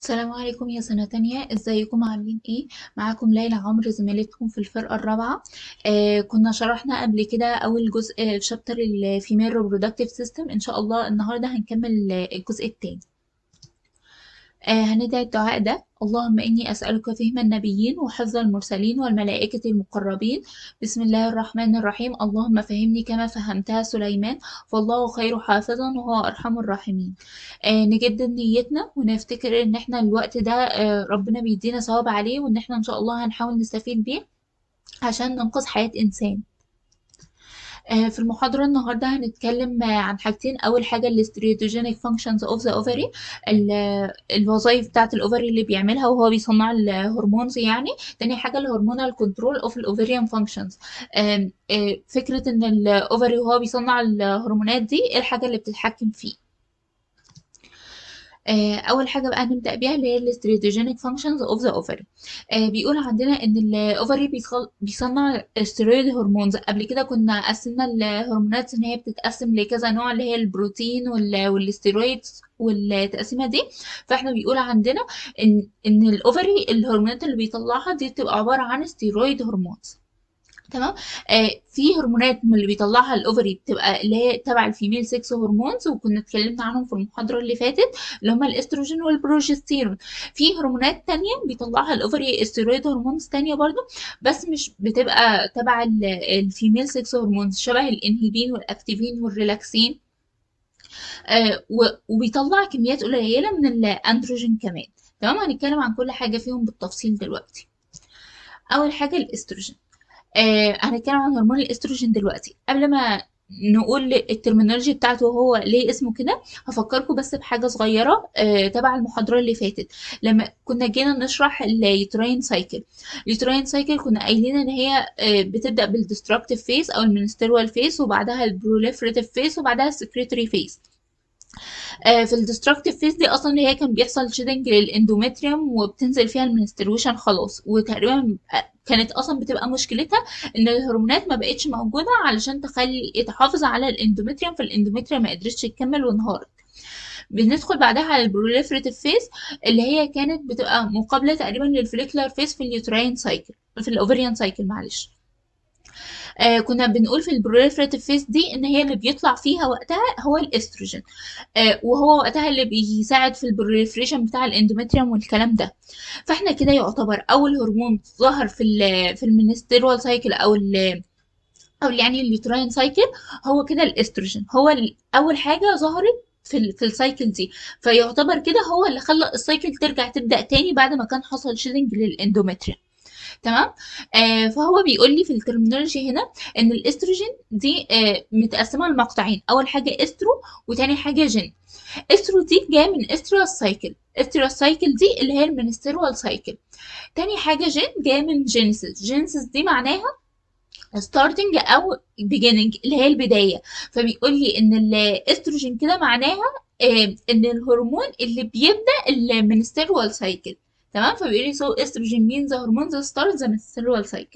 السلام عليكم يا سنة تانية ازيكم عاملين ايه معاكم ليلى عمرو زميلتكم في الفرقة الرابعة آه كنا شرحنا قبل كده اول جزء في شابتر الفيميل reproductive سيستم ان شاء الله النهاردة هنكمل آه، الجزء التاني آه هندعي الدعاء ده اللهم إني أسألك فهم النبيين وحفظ المرسلين والملائكة المقربين بسم الله الرحمن الرحيم اللهم فهمني كما فهمتها سليمان فالله خير حافظا وهو أرحم الراحمين آه نجدد نيتنا ونفتكر إن احنا الوقت ده آه ربنا بيدينا ثواب عليه وإن احنا إن شاء الله هنحاول نستفيد بيه عشان ننقذ حياة إنسان آه، في المحاضرة النهاردة هنتكلم آه، عن حاجتين أول حاجة الاستريتوجينيك functions of the ovary ال- الوظائف بتاعة الأوفري اللي بيعملها وهو بيصنع الهرمونز يعني تاني حاجة الهرمونال كنترول of الأوفريان functions آم، آه، فكرة إن الأوفري وهو بيصنع الهرمونات دي إيه الحاجة اللي بتتحكم فيه آه، اول حاجه بقى نبدا بيها اللي هي الاستريتوجينيك فانكشنز اوف ذا اوفري بيقول عندنا ان الاوفري بيصنع ستيرويد هرمونز قبل كده كنا قسمنا الهرمونات ان هي بتتقسم لكذا نوع اللي هي البروتين وال- والستيرويدز والتقسيمه دي فاحنا بيقول عندنا ان ان الاوفري الهرمونات اللي بيطلعها دي بتبقى عباره عن ستيرويد هرمونز تمام آه في هرمونات من اللي بيطلعها الاوفري بتبقى اللي هي تبع الفيميل سكس هرمونز وكنا اتكلمنا عنهم في المحاضره اللي فاتت اللي هما الاستروجين والبروجستيرون في هرمونات تانية بيطلعها الاوفري استيرويد هرمونز تانية برضو بس مش بتبقى تبع ال- الفيميل سكس هرمونز شبه الانهبين والاكتيفين والريلاكسين آه و- وبيطلع كميات قليله من الاندروجين كمان تمام هنتكلم عن كل حاجه فيهم بالتفصيل دلوقتي اول حاجه الاستروجين آه هنتكلم عن هرمون الاستروجين دلوقتي قبل ما نقول الترمينولوجي بتاعته هو ليه اسمه كده هفكركم بس بحاجه صغيره آه تبع المحاضره اللي فاتت لما كنا جينا نشرح اليوتراين سايكل اليوتراين سايكل كنا قايلين ان هي آه بتبدا بالديستركتيف فيس او المينسترول فيس وبعدها البروليفريتيف فيس وبعدها السكريتوري فيس آه، في الديستركتيف فيس دي اصلا اللي هي كان بيحصل شيدنج للاندومتريوم وبتنزل فيها المنسترويشن خلاص وتقريبا آه، كانت اصلا بتبقى مشكلتها ان الهرمونات ما بقتش موجوده علشان تخلي تحافظ على الاندومتريوم فالاندومتريوم ما قدرتش تكمل وانهارت بندخل بعدها على البروليفريتيف فيس اللي هي كانت بتبقى مقابله تقريبا للفوليكولار فيس في اليوتراين سايكل في الاوفريان سايكل معلش آه كنا بنقول في البروليفريتيف فيس دي ان هي اللي بيطلع فيها وقتها هو الاستروجين آه وهو وقتها اللي بيساعد في البروليفريشن بتاع الاندومتريوم والكلام ده فاحنا كده يعتبر اول هرمون ظهر في ال في المينستيرول سايكل او ال او يعني اليوتراين سايكل هو كده الاستروجين هو ال- اول حاجه ظهرت في ال في السايكل دي فيعتبر كده هو اللي خلى السايكل ترجع تبدا تاني بعد ما كان حصل شيدنج للاندومتريوم تمام آه فهو بيقول لي في الترمينولوجي هنا ان الاستروجين دي آه متقسمه لمقطعين اول حاجه استرو وتاني حاجه جين استرو دي جايه من استرال سايكل استرال سايكل دي اللي هي المنسترول سايكل تاني حاجه جين جايه من جينيسيس جينيسيس دي معناها ستارتنج او beginning اللي هي البدايه فبيقول لي ان الاستروجين كده معناها آه ان الهرمون اللي بيبدا المنسترول سايكل تمام فبيقول لي so estrogen means the hormone that starts the menstrual cycle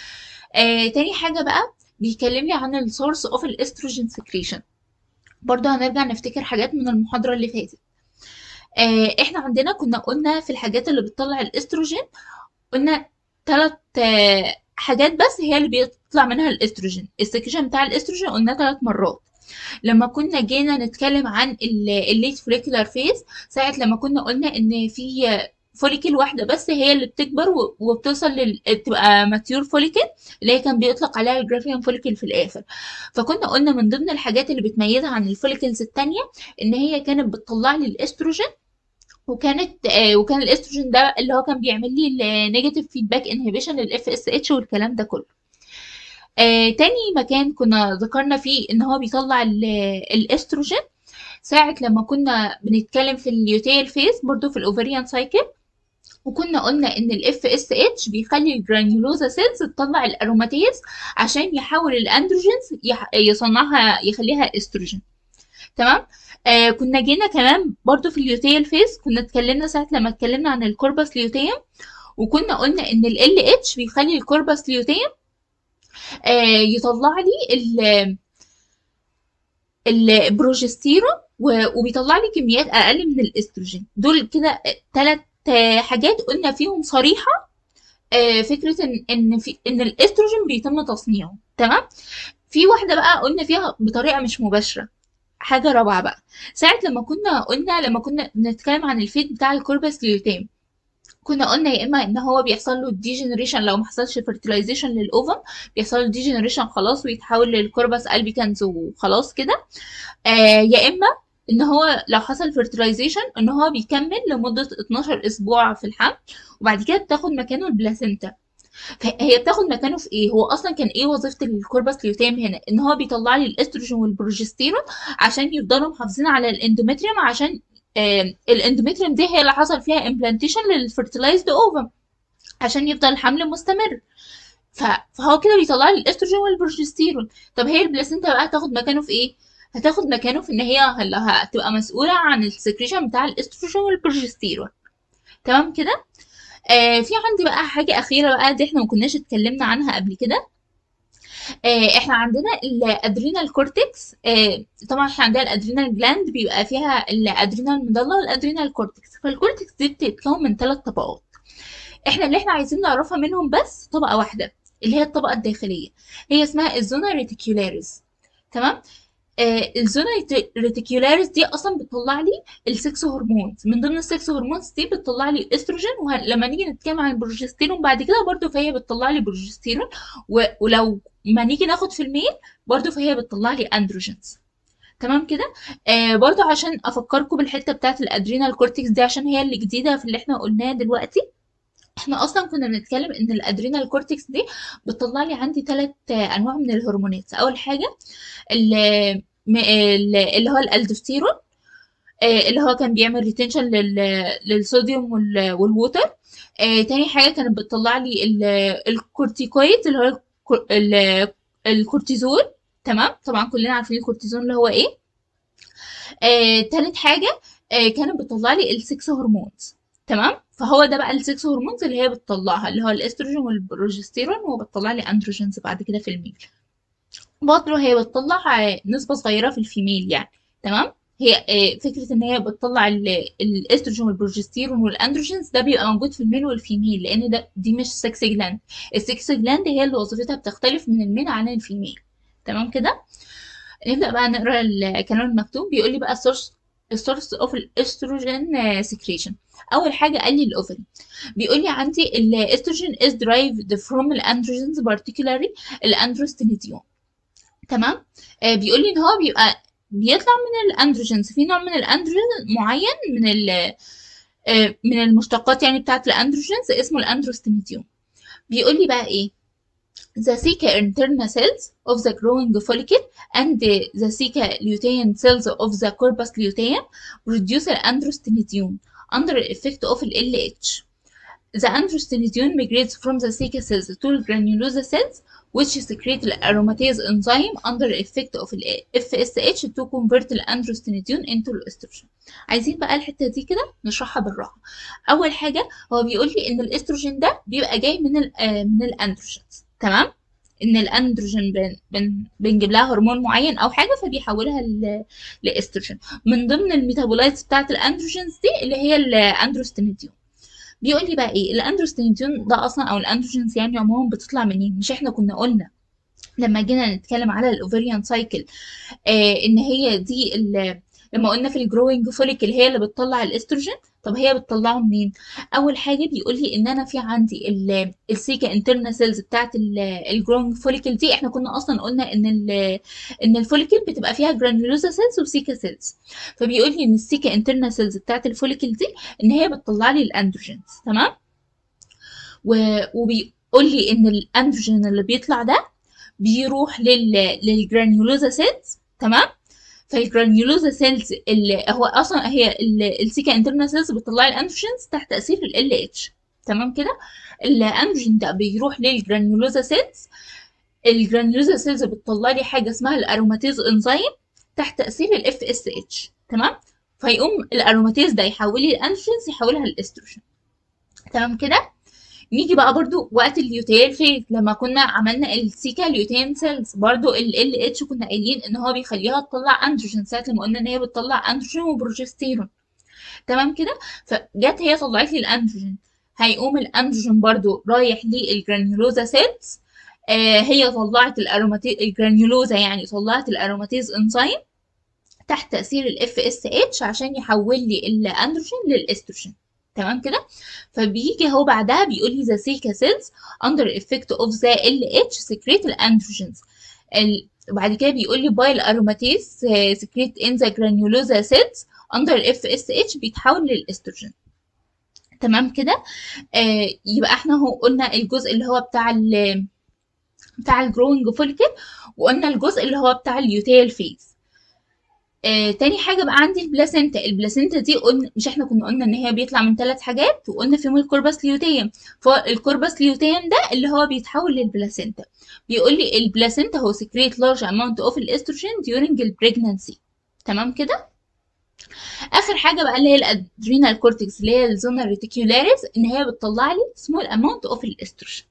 آه تاني حاجة بقى بيكلمني عن السورس اوف الاستروجين سكريشن برضه هنرجع نفتكر حاجات من المحاضرة اللي فاتت آه احنا عندنا كنا قلنا في الحاجات اللي بتطلع الاستروجين قلنا ثلاث آه حاجات بس هي اللي بيطلع منها الاستروجين السكريشن بتاع الاستروجين قلنا ثلاث مرات لما كنا جينا نتكلم عن الليت فوليكولار فيز ساعة لما كنا قلنا ان في فوليكل واحدة بس هي اللي بتكبر و- وبتوصل لل... تبقى ماتيور فوليكل اللي هي كان بيطلق عليها الجرافيان فوليكل في الآخر فكنا قلنا من ضمن الحاجات اللي بتميزها عن الفوليكلز التانية ان هي كانت بتطلع لي الاستروجين وكانت آه وكان الاستروجين ده اللي هو كان بيعمل لي النيجاتيف فيدباك انهبيشن للاف اس اتش والكلام ده كله آه تاني مكان كنا ذكرنا فيه ان هو بيطلع ال- الاستروجين ساعة لما كنا بنتكلم في اليوتيل فيز برضو في الاوفريان سايكل وكنا قلنا ان الاف اس اتش بيخلي الجرانيولوزا سيلز تطلع الاروماتيز عشان يحول الاندروجينز يح- يصنعها يخليها استروجين تمام آه كنا جينا كمان برضو في اليوتيل فيز كنا اتكلمنا ساعة لما اتكلمنا عن الكوربس ليوتيم وكنا قلنا ان ال LH بيخلي الكوربس ليوتيم آه يطلع لي ال- البروجستيرون و- وبيطلع لي كميات اقل من الاستروجين دول كده ثلاث حاجات قلنا فيهم صريحه آه، فكره ان ان في ان الاستروجين بيتم تصنيعه تمام في واحده بقى قلنا فيها بطريقه مش مباشره حاجه رابعه بقى ساعه لما كنا قلنا لما كنا بنتكلم عن الفيد بتاع الكوربس ليوتيم كنا قلنا يا اما ان هو بيحصل له ديجنريشن لو ما حصلش فيرتلايزيشن للاوفم بيحصل له ديجنريشن خلاص ويتحول للكوربس البيكانز وخلاص كده آه يا اما ان هو لو حصل فيرتلايزيشن ان هو بيكمل لمده 12 اسبوع في الحمل وبعد كده بتاخد مكانه البلاسينتا فهي بتاخد مكانه في ايه هو اصلا كان ايه وظيفه الكوربس ليوتيم هنا ان هو بيطلع لي الاستروجين والبروجستيرون عشان يفضلوا محافظين على الاندومتريوم عشان آه الاندومتريوم دي هي اللي حصل فيها امبلانتيشن للفيرتلايزد اوفم عشان يفضل الحمل مستمر ف- فهو كده بيطلع لي الاستروجين والبروجستيرون طب هي البلاسينتا بقى هتاخد مكانه في ايه هتاخد مكانه في ان هي هل- هتبقى مسؤوله عن السكريشن بتاع الاستروجين والبروجستيرون تمام كده آه في عندي بقى حاجه اخيره بقى دي احنا ما كناش اتكلمنا عنها قبل كده آه احنا عندنا الادرينال كورتكس آه طبعا احنا عندنا الادرينال جلاند بيبقى فيها الادرينال ميدالا والادرينال كورتكس فالكورتكس دي بتتكون من ثلاث طبقات احنا اللي احنا عايزين نعرفها منهم بس طبقه واحده اللي هي الطبقه الداخليه هي اسمها الزونا ريتيكولاريس تمام آه الزونا ريتيكولاريس دي اصلا بتطلع لي السكس هرمونز من ضمن السكس هرمونز دي بتطلع لي استروجين ولما نيجي نتكلم عن البروجستيرون بعد كده برضو فهي بتطلع لي بروجستيرون و- ولو ما نيجي ناخد في الميل برضو فهي بتطلع لي اندروجينز تمام كده آه برضو عشان افكركم بالحته بتاعت الادرينال كورتكس دي عشان هي اللي جديده في اللي احنا قلناه دلوقتي احنا اصلا كنا بنتكلم ان الادرينال كورتكس دي بتطلع لي عندي ثلاث انواع من الهرمونات اول حاجه ال- م- ال- اللي هو الالدوستيرون آه، اللي هو كان بيعمل ريتنشن للصوديوم وال- والووتر آه، تاني حاجه كانت بتطلع لي ال- الكورتيكويد اللي هو الكور- ال- الكورتيزول تمام طبعا كلنا عارفين الكورتيزون اللي هو ايه آه، تالت حاجة آه، كانت بتطلع لي السكس هرمونز تمام فهو ده بقى السكس هرمونز اللي هي بتطلعها اللي هو الاستروجين والبروجستيرون وبتطلع لي اندروجينز بعد كده في الميل برضه هي بتطلع آه، نسبة صغيرة في الفيميل يعني تمام هي آه، فكرة ان هي بتطلع ال- الاستروجين والبروجستيرون والاندروجينز ده بيبقى موجود في الميل والفيميل لان ده دي مش سكس جلاند السكس جلاند هي اللي وظيفتها بتختلف من الميل عن الفيميل تمام كده نبدأ بقى نقرا الكلام المكتوب بيقول لي بقى السورس السورس اوف الاستروجين سكريشن اول حاجه قال لي الاوفري بيقول لي عندي الاستروجين is derived from الاندروجينز particularly الاندروستينيديون تمام آه بيقول لي ان هو بيبقى بيطلع من الاندروجينز في نوع من الاندروجين معين من ال آه من المشتقات يعني بتاعه الاندروجينز اسمه الاندروستينيديون بيقول لي بقى ايه the theca internal cells of the growing follicle and the theca lutein cells of the corpus luteum produce androstenedione under the effect of LH. The androstenedione migrates from the theca cells to the granulosa cells which secrete the aromatase enzyme under the effect of ال FSH to convert the androstenedione into estrogen. عايزين بقى الحتة دي كده نشرحها بالراحة. أول حاجة هو بيقول لي إن الاستروجين ده بيبقى جاي من ال من الاندروجينز تمام؟ ان الاندروجين بن بن بنجيب لها هرمون معين او حاجه فبيحولها ل- لاستروجين من ضمن الميتابولايتس بتاعت الاندروجينز دي اللي هي الاندروستينيديون بيقول لي بقى ايه الاندروستينيديون ده اصلا او الاندروجينز يعني عموما بتطلع منين مش احنا كنا قلنا لما جينا نتكلم على الاوفريان سايكل آه ان هي دي ال- لما قلنا في الجروينج فوليكل هي اللي بتطلع الاستروجين طب هي بتطلعه منين اول حاجه بيقول لي ان انا في عندي ال- السيكا انترنا سيلز بتاعت الجروينج فوليكل دي احنا كنا اصلا قلنا ان ال- ان الفوليكل بتبقى فيها جرانيولوزا سيلز وسيكا سيلز فبيقول لي ان السيكا انترنا سيلز بتاعت الفوليكل دي ان هي بتطلع لي الاندروجينز تمام و- وبيقول لي ان الاندروجين اللي بيطلع ده بيروح لل للجرانيولوزا سيلز تمام فالجرانيولوزا سيلز اللي هو اصلا هي ال- السيكا انترنا سيلز بتطلع الاندروجينز تحت تاثير ال اتش تمام كده الاندروجين ده بيروح للجرانيولوزا سيلز الجرانيولوزا سيلز بتطلع لي حاجه اسمها الاروماتيز انزيم تحت تاثير الاف اس اتش تمام فيقوم الاروماتيز ده يحول لي الاندروجينز يحولها لاستروجين تمام كده نيجي بقى برضو وقت اليوتيل فيز لما كنا عملنا السيكا ليوتين سيلز برضو ال ال اتش كنا قايلين ان هو بيخليها تطلع اندروجين ساعه لما قلنا ان هي بتطلع اندروجين وبروجستيرون تمام كده فجت هي طلعت لي الاندروجين هيقوم الاندروجين برضو رايح للجرانيولوزا سيلز آه هي طلعت الاروماتيز الجرانيولوزا يعني طلعت الاروماتيز انزيم تحت تاثير الاف اس اتش عشان يحول لي الاندروجين للاستروجين تمام كده فبيجي هو بعدها بيقول لي the سيكا cells under effect of the LH secrete الاندروجينز وبعد كده بيقول لي بايل اروماتيز secrete in the granulosa cells under FSH بيتحول للاستروجين تمام كده آه يبقى احنا هو قلنا الجزء اللي هو بتاع ال بتاع الجروينج فوليكل وقلنا الجزء اللي هو بتاع اليوتيل فيز آه، تاني حاجة بقى عندي البلاسينتا البلاسينتا دي قلنا مش احنا كنا قلنا ان هي بيطلع من ثلاث حاجات وقلنا فيهم الكوربس ليوتيم فالكوربس ليوتيم ده اللي هو بيتحول للبلاسينتا بيقول لي البلاسينتا هو سكريت لارج اماونت اوف الاستروجين during البريجنانسي تمام كده اخر حاجه بقى اللي هي الادرينال كورتكس اللي هي الزونا ريتيكولاريس ان هي بتطلع لي سمول اماونت اوف الاستروجين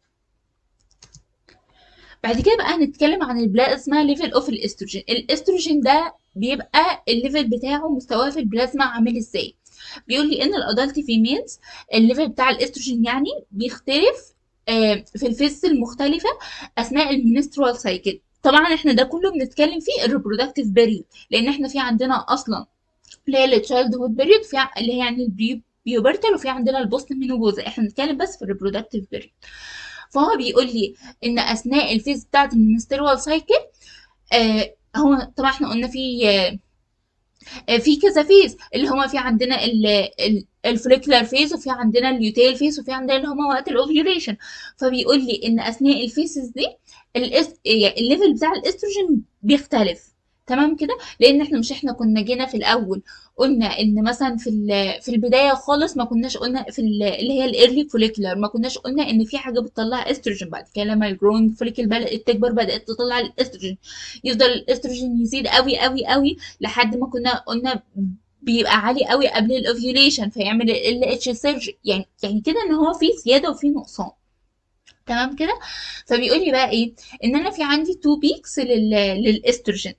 بعد كده بقى هنتكلم عن البلازما ليفل اوف الاستروجين الاستروجين ده بيبقى الليفل بتاعه مستواه في البلازما عامل ازاي بيقول لي ان الادلت فيميلز الليفل بتاع الاستروجين يعني بيختلف آه، في الفيز المختلفه اثناء المنسترال سايكل طبعا احنا ده كله بنتكلم فيه الريبرودكتيف بيريود لان احنا في عندنا اصلا اللي هي التشايلد هود بيريود في ع- اللي هي يعني البري بيوبرتال وفي عندنا البوست مينوبوز احنا بنتكلم بس في الريبرودكتيف بيريود فهو بيقول لي ان اثناء الفيز بتاعه المنسترال سايكل آه هو طبعا احنا قلنا في آه آه، في كذا فيز اللي هما في عندنا الفوليكولار فيز وفي عندنا اليوتيل فيز وفي عندنا اللي هما وقت الاوفيوليشن فبيقول لي ان اثناء الفيسز دي الاس... يعني الليفل بتاع الاستروجين بيختلف تمام كده لان احنا مش احنا كنا جينا في الاول قلنا ان مثلا في ال- في البدايه خالص ما كناش قلنا في ال- اللي هي الايرلي فوليكولار ما كناش قلنا ان في حاجه بتطلع استروجين بعد كده لما الجروينج فوليكل بدات تكبر بدات تطلع الاستروجين يفضل الاستروجين يزيد قوي قوي قوي لحد ما كنا قلنا بيبقى عالي قوي قبل الاوفيوليشن فيعمل ال اتش سيرج يعني يعني كده ان هو في زياده وفي نقصان تمام كده فبيقول لي بقى ايه ان انا في عندي تو بيكس لل للاستروجين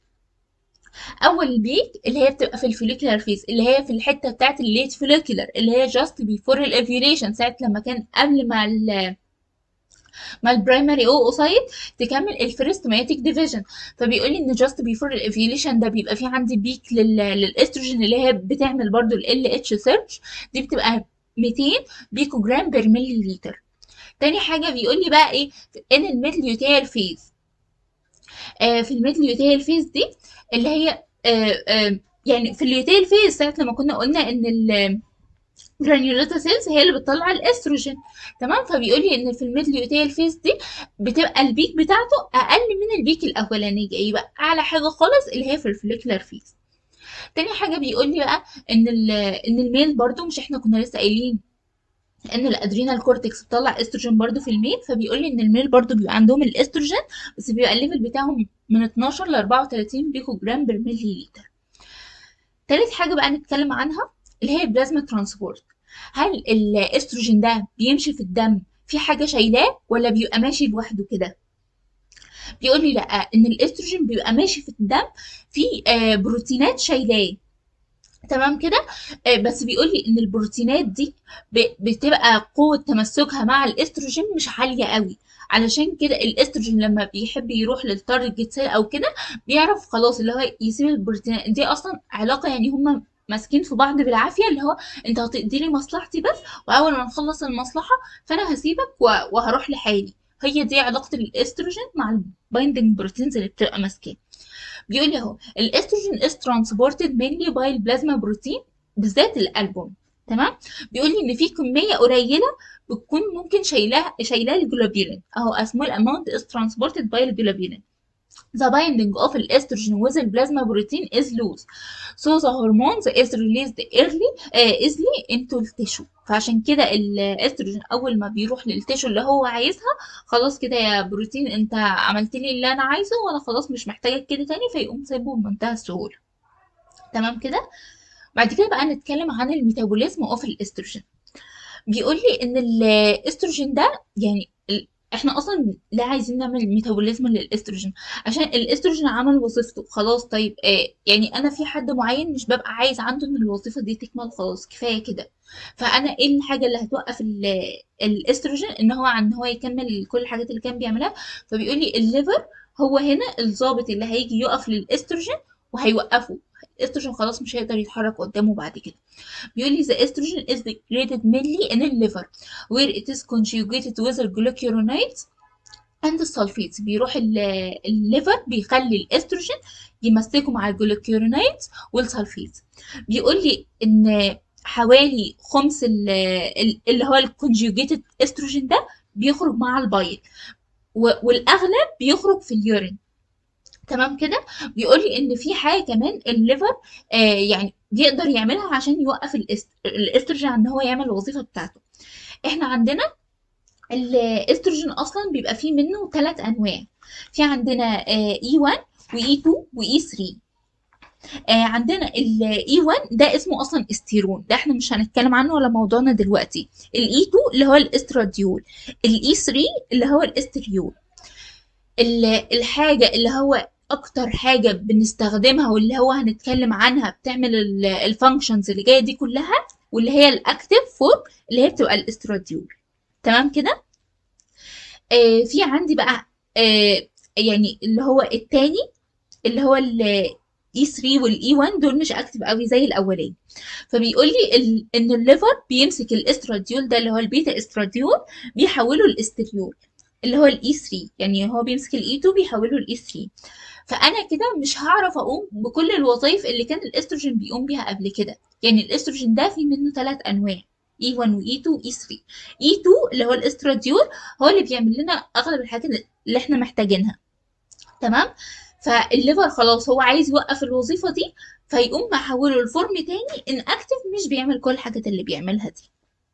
اول بيك اللي هي بتبقى في الفوليكولار فيز اللي هي في الحته بتاعت الليت فوليكولار اللي هي جاست بيفور الاوفيوليشن ساعه لما كان قبل ما ال ما البرايمري او اوسايت تكمل الفيرست مايتيك ديفيجن فبيقول لي ان جاست بيفور الاوفيوليشن ده بيبقى في عندي بيك لل... للاستروجين اللي هي بتعمل برضو ال اتش سيرش دي بتبقى 200 بيكو جرام بير ملي لتر تاني حاجه بيقول لي بقى ايه ان الميدل يوتيل فيز آه في الميدل يوتيل فيز دي اللي هي آه آه يعني في اليوتيل فيز ساعه لما كنا قلنا ان ال جرانيولوتا سيلز هي اللي بتطلع الاستروجين تمام فبيقول لي ان في الميدل يوتيل فيز دي بتبقى البيك بتاعته اقل من البيك الاولانيه يبقى اعلى حاجه خالص اللي هي في الفوليكولار فيز تاني حاجه بيقول لي بقى ان ال ان الميل برضو مش احنا كنا لسه قايلين ان الادرينال كورتكس بتطلع استروجين برضو في الميل فبيقول لي ان الميل برضو بيبقى عندهم الاستروجين بس بيبقى الليفل بتاعهم من 12 ل 34 بيكو جرام بر ملي لتر تالت حاجه بقى نتكلم عنها اللي هي البلازما ترانسبورت هل الاستروجين ده بيمشي في الدم في حاجه شايلاه ولا بيبقى ماشي لوحده كده بيقول لي لا ان الاستروجين بيبقى ماشي في الدم في آه بروتينات شايلاه تمام كده آه بس بيقول لي ان البروتينات دي ب- بتبقى قوه تمسكها مع الاستروجين مش عاليه قوي علشان كده الاستروجين لما بيحب يروح للتارجت سيل او كده بيعرف خلاص اللي هو يسيب البروتينات دي اصلا علاقه يعني هما ماسكين في بعض بالعافيه اللي هو انت هتقضي لي مصلحتي بس واول ما نخلص المصلحه فانا هسيبك و- وهروح لحالي هي دي علاقه الاستروجين مع البايندنج بروتينز اللي بتبقى ماسكاه بيقول لي اهو الاستروجين is transported mainly by البلازما بروتين بالذات الالبوم تمام بيقول لي ان في كميه قليله بتكون ممكن شايلاه شايلاه الجلوبولين اهو a small amount is transported by الجلوبولين The binding of estrogen with the plasma protein is loose. So the hormones is released early uh, easily into the tissue. فعشان كده الاستروجين اول ما بيروح للتيشو اللي هو عايزها خلاص كده يا بروتين انت عملت لي اللي انا عايزه وانا خلاص مش محتاجك كده تاني فيقوم سايبه بمنتهى السهوله تمام كده بعد كده بقى نتكلم عن الميتابوليزم اوف الاستروجين بيقول لي ان الاستروجين ده يعني ال- احنا اصلا لا عايزين نعمل ميتابوليزم للاستروجين عشان الاستروجين عمل وظيفته خلاص طيب آه يعني انا في حد معين مش ببقى عايز عنده ان الوظيفه دي تكمل خلاص كفايه كده فانا ايه الحاجه اللي هتوقف ال- الاستروجين ان هو عن هو يكمل كل الحاجات اللي كان بيعملها فبيقول لي الليفر هو هنا الضابط اللي هيجي يقف للاستروجين وهيوقفه الاستروجين خلاص مش هيقدر يتحرك قدامه بعد كده بيقول لي the estrogen is degraded mainly in the liver where it is conjugated with the glucuronides and the sulfates بيروح ال- الليفر بيخلي الاستروجين يمسكوا مع الجلوكيرونايدز والسلفيت بيقول لي ان حوالي خمس ال- ال- اللي هو الكونجوجيتد استروجين ده بيخرج مع البيض و- والاغلب بيخرج في اليورين تمام كده بيقول لي ان في حاجه كمان الليفر آه يعني بيقدر يعملها عشان يوقف الاست- الاستروجين ان هو يعمل الوظيفه بتاعته احنا عندنا الاستروجين اصلا بيبقى فيه منه ثلاث انواع في عندنا اي 1 واي 2 واي 3 آه عندنا الاي 1 ده اسمه اصلا استيرون ده احنا مش هنتكلم عنه ولا موضوعنا دلوقتي الاي 2 اللي هو الاستراديول الاي 3 اللي هو الاستريول ال- الحاجة اللي هو أكتر حاجة بنستخدمها واللي هو هنتكلم عنها بتعمل الفانكشنز اللي جاية دي كلها واللي هي الأكتيف فورم اللي هي بتبقى الاستراديول تمام كده آه في عندي بقى آه يعني اللي هو التاني اللي هو ال E3 وال E1 دول مش اكتف قوي زي الاولاني فبيقول لي ال- ان الليفر بيمسك الاستراديول ده اللي هو البيتا استراديول بيحوله الاستريول اللي هو الاي 3 يعني هو بيمسك الاي 2 بيحوله الاي 3 فانا كده مش هعرف اقوم بكل الوظائف اللي كان الاستروجين بيقوم بيها قبل كده يعني الاستروجين ده في منه ثلاث انواع اي 1 واي 2 واي 3 اي 2 اللي هو الاستراديول هو اللي بيعمل لنا اغلب الحاجات اللي احنا محتاجينها تمام فالليفر خلاص هو عايز يوقف الوظيفه دي فيقوم محوله لفورم تاني ان اكتف مش بيعمل كل الحاجات اللي بيعملها دي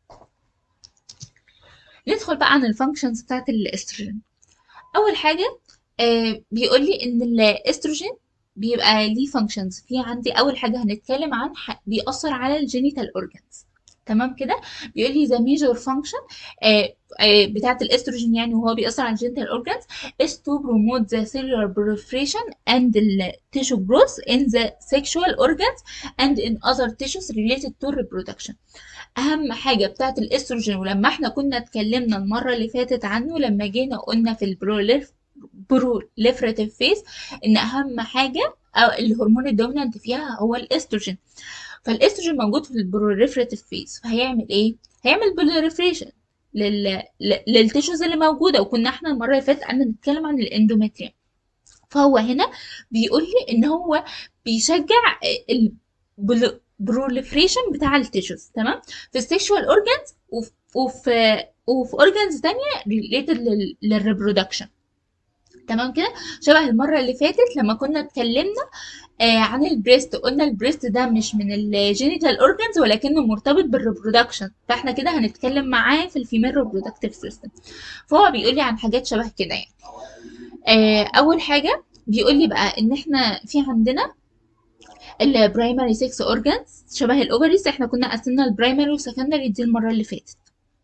ندخل بقى عن الفانكشنز بتاعت الاستروجين اول حاجه آه بيقول لي ان الاستروجين بيبقى ليه فانكشنز في عندي اول حاجه هنتكلم عن ح- بيأثر على الجينيتال اورجانز تمام كده بيقول لي the major function آه آه بتاعت الاستروجين يعني وهو بيأثر على الجينيتال اورجانز is to promote the cellular proliferation and the tissue growth in the sexual organs and in other tissues related to reproduction اهم حاجه بتاعت الاستروجين ولما احنا كنا اتكلمنا المره اللي فاتت عنه لما جينا قلنا في البروليف بروليفراتيف فيز ان اهم حاجه او الهرمون الدومينانت فيها هو الاستروجين فالاستروجين موجود في البروليفراتيف فيز فهيعمل ايه هيعمل بروليفريشن لل... ل- للتيشوز اللي موجوده وكنا احنا المره اللي فاتت قعدنا نتكلم عن الاندوميتريوم فهو هنا بيقول لي ان هو بيشجع البروليفريشن بتاع التيشوز تمام في السيكشوال اورجانز وفي وفي وفي اورجانز تانية ريليتد للريبرودكشن تمام كده شبه المره اللي فاتت لما كنا اتكلمنا آه عن البريست قلنا البريست ده مش من الجينيتال اورجانز ولكنه مرتبط بالريبرودكشن فاحنا كده هنتكلم معاه في الفيميل ريبرودكتيف سيستم فهو بيقول لي عن حاجات شبه كده يعني آه اول حاجه بيقول لي بقى ان احنا في عندنا البرايمري 6 اورجانز شبه الاوفريز احنا كنا قسمنا البرايمري والسكندري دي المره اللي فاتت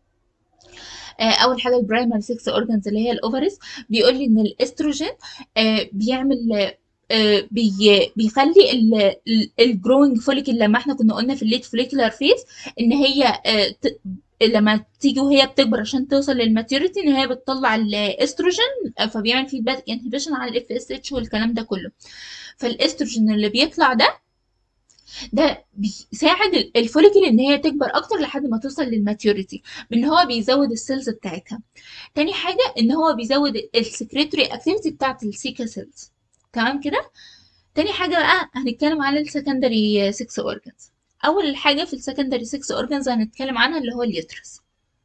آه، اول حاجه البرايمري 6 اورجانز اللي هي الاوفريز بيقول لي ان الاستروجين آه، بيعمل آه، بي بيخلي الجروينج فوليكل لما احنا كنا قلنا في الليت فوليكولار فيز ان هي آه، ت- لما تيجي وهي بتكبر عشان توصل للماتيوريتي ان هي بتطلع الاستروجين آه، فبيعمل فيدباك انهبيشن على الاف اس اتش والكلام ده كله فالاستروجين اللي بيطلع ده ده بيساعد ال- الفوليكل ان هي تكبر اكتر لحد ما توصل للماتيوريتي بان هو بيزود السيلز بتاعتها تاني حاجه ان هو بيزود السكريتوري اكتيفيتي بتاعت السيكا سيلز تمام كده تاني حاجه بقى هنتكلم على السكندري 6 اورجانز اول حاجه في السكندري 6 اورجانز هنتكلم عنها اللي هو اليوترس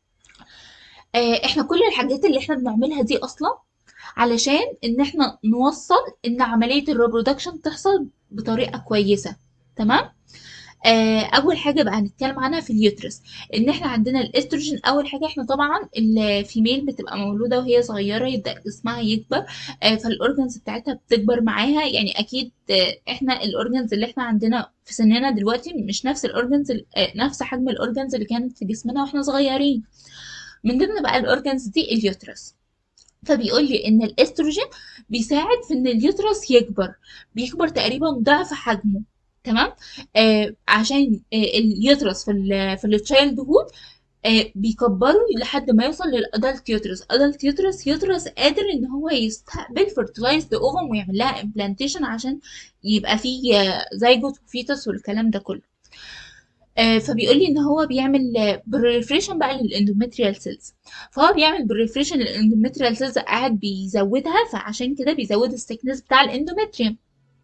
آه، احنا كل الحاجات اللي احنا بنعملها دي اصلا علشان ان احنا نوصل ان عمليه الريبرودكشن تحصل بطريقه كويسه تمام آه، اول حاجه بقى هنتكلم عنها في اليوترس ان احنا عندنا الاستروجين اول حاجه احنا طبعا الفيميل بتبقى مولوده وهي صغيره يبدا جسمها يكبر آه، فالاورجنز بتاعتها بتكبر معاها يعني اكيد آه، احنا الاورجنز اللي احنا عندنا في سننا دلوقتي مش نفس الاورجنز نفس حجم الاورجنز اللي كانت في جسمنا واحنا صغيرين من ضمن بقى الاورجنز دي اليوترس فبيقول لي ان الاستروجين بيساعد في ان اليوترس يكبر بيكبر تقريبا ضعف حجمه تمام آه عشان آه اليوترس في ال في التشايلد هود آه بيكبروا لحد ما يوصل للادلت يوترس ادلت يوترس يوترس قادر ان هو يستقبل فيرتلايزد اوفم ويعمل لها امبلانتيشن عشان يبقى فيه زيجوت وفيتس والكلام ده كله آه، فبيقول لي ان هو بيعمل بريفريشن بقى للاندوميتريال سيلز فهو بيعمل بريفريشن للاندوميتريال سيلز قاعد بيزودها فعشان كده بيزود السكنس بتاع الاندوميتريوم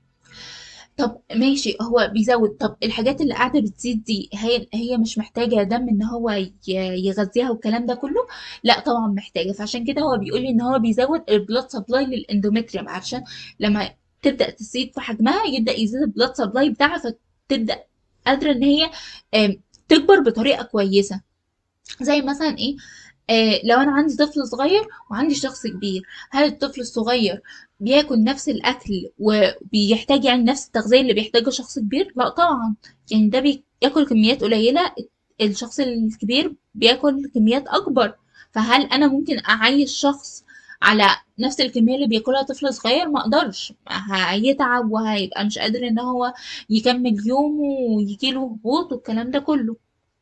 طب ماشي هو بيزود طب الحاجات اللي قاعده بتزيد دي هي هي مش محتاجه دم ان هو ي- يغذيها والكلام ده كله لا طبعا محتاجه فعشان كده هو بيقول لي ان هو بيزود البلاد سبلاي للاندوميتريوم عشان لما تبدا تزيد في حجمها يبدا يزيد البلاد سبلاي بتاعها فتبدا قادره ان هي آم، تكبر بطريقه كويسه زي مثلا ايه آه لو انا عندي طفل صغير وعندي شخص كبير هل الطفل الصغير بياكل نفس الاكل وبيحتاج يعني نفس التغذيه اللي بيحتاجها شخص كبير لا طبعا يعني ده بياكل كميات قليله الشخص الكبير بياكل كميات اكبر فهل انا ممكن اعيش شخص على نفس الكميه اللي بياكلها طفل صغير ما اقدرش هيتعب وهيبقى مش قادر ان هو يكمل يومه ويجيله هبوط والكلام ده كله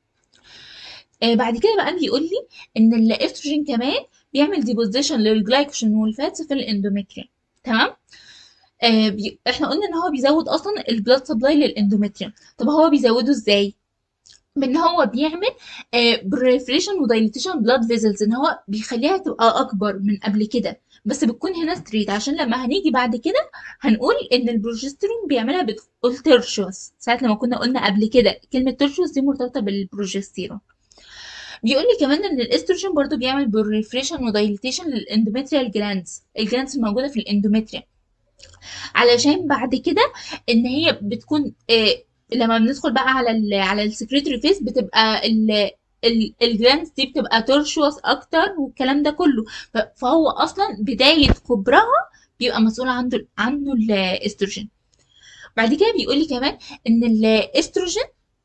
آه بعد كده بقى بيقول لي ان الاستروجين كمان بيعمل ديبوزيشن للجلايكوجين والفاتس في الاندوميتريوم تمام آه بي... احنا قلنا ان هو بيزود اصلا البلاد سبلاي للاندوميتريوم طب هو بيزوده ازاي بان هو بيعمل بريفريشن ودايليتيشن بلاد فيزلز ان هو بيخليها تبقى اكبر من قبل كده بس بتكون هنا ستريت عشان لما هنيجي بعد كده هنقول ان البروجسترون بيعملها بتقول ترشوس ساعة لما كنا قلنا قبل كده كلمة ترشوس دي مرتبطة بالبروجستيرون بيقول لي كمان ان الاستروجين برضو بيعمل بريفريشن ودايليتيشن للاندوميتريال جلاندز الجلاندز الموجوده في الاندوميتريا علشان بعد كده ان هي بتكون آه لما بندخل بقى على ال على السكريتري فيس بتبقى ال الجلاندز دي بتبقى ترشوس اكتر والكلام ده كله فهو اصلا بدايه كبرها بيبقى مسؤول عنده عنه الاستروجين بعد كده بيقول لي كمان ان الاستروجين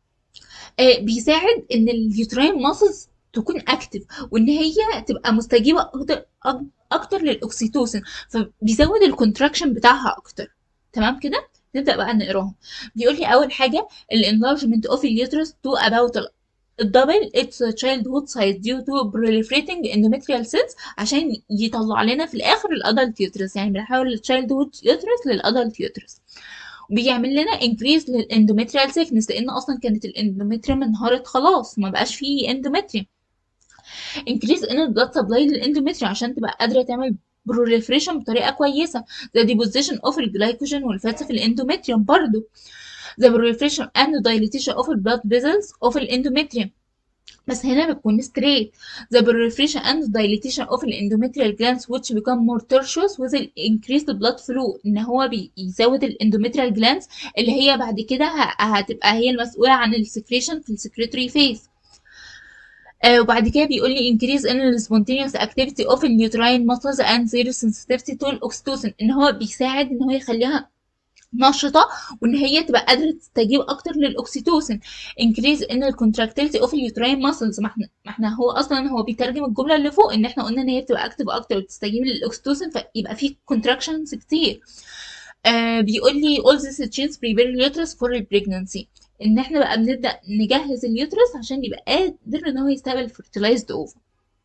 آه بيساعد ان اليوتراين ماسلز تكون اكتف وان هي تبقى مستجيبه اكتر اكتر للاكسيتوسين فبيزود الكونتراكشن بتاعها اكتر تمام كده نبدا بقى نقراهم بيقول لي اول حاجه الانلارجمنت اوف اليوترس تو اباوت الدبل اتس childhood size due to proliferating endometrial cells عشان يطلع لنا في الاخر الادلت يوترس يعني بنحول الchildhood يوترس للادلت يوترس بيعمل لنا انكريز للاندوميتريال سيكنس لان اصلا كانت الاندوميتريوم انهارت خلاص ما بقاش فيه اندوميتريوم انكريز ان البلاد سبلاي للاندوميتريوم عشان تبقى قادره تعمل بروليفريشن بطريقه كويسه the deposition of الجلايكوجين والفاتس في الاندوميتريوم برضو the proliferation and dilatation of the blood vessels of الاندوميتريوم بس هنا بتكون straight the proliferation and dilatation of the endometrial glands which become more tertious with the increased blood flow ان هو بيزود الاندوميتريال glands اللي هي بعد كده هتبقى هي المسؤولة عن السكريشن في السكريتوري فيز آه وبعد كده بيقول لي increase in the spontaneous activity of the uterine muscles and their sensitivity to الاكسيتوسين ان هو بيساعد ان هو يخليها نشطة وان هي تبقى قادرة تستجيب اكتر للاكسيتوسين increase in the contractility of the uterine muscles ما احنا ما احنا هو اصلا هو بيترجم الجملة اللي فوق ان احنا قلنا ان هي بتبقى اكتف اكتر وتستجيب للاكسيتوسين فيبقى في contractions كتير آه بيقول لي all this change prepare uterus for pregnancy ان احنا بقى بنبدا نجهز اليوترس عشان يبقى قادر ان هو يستقبل fertilized اوفر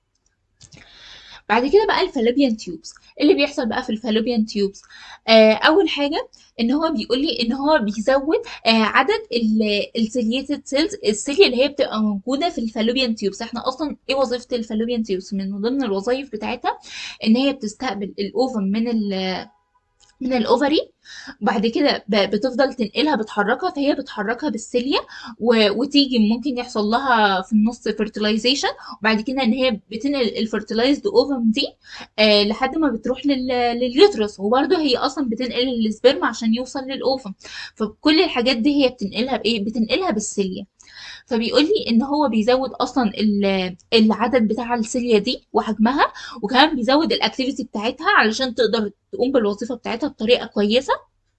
بعد كده بقى الفالوبيان تيوبس اللي بيحصل بقى في الفالوبيان تيوبس آه اول حاجه ان هو بيقول لي ان هو بيزود آه عدد السيليتد سيلز السيليا اللي هي بتبقى موجوده في الفالوبيان تيوبس احنا اصلا ايه وظيفه الفالوبيان تيوبس من ضمن الوظائف بتاعتها ان هي بتستقبل الاوفم من ال من الاوفري وبعد كده ب- بتفضل تنقلها بتحركها فهي بتحركها بالسيليا و... وتيجي ممكن يحصل لها في النص fertilization وبعد كده ان هي بتنقل الفرتلايزد اوفم دي آه لحد ما بتروح لل... لليوترس وبرده هي اصلا بتنقل السبرم عشان يوصل للاوفم فكل الحاجات دي هي بتنقلها بايه بتنقلها بالسيليا فبيقول لي ان هو بيزود اصلا ال- العدد بتاع السيليا دي وحجمها وكمان بيزود الاكتيفيتي بتاعتها علشان تقدر تقوم بالوظيفه بتاعتها بطريقه كويسه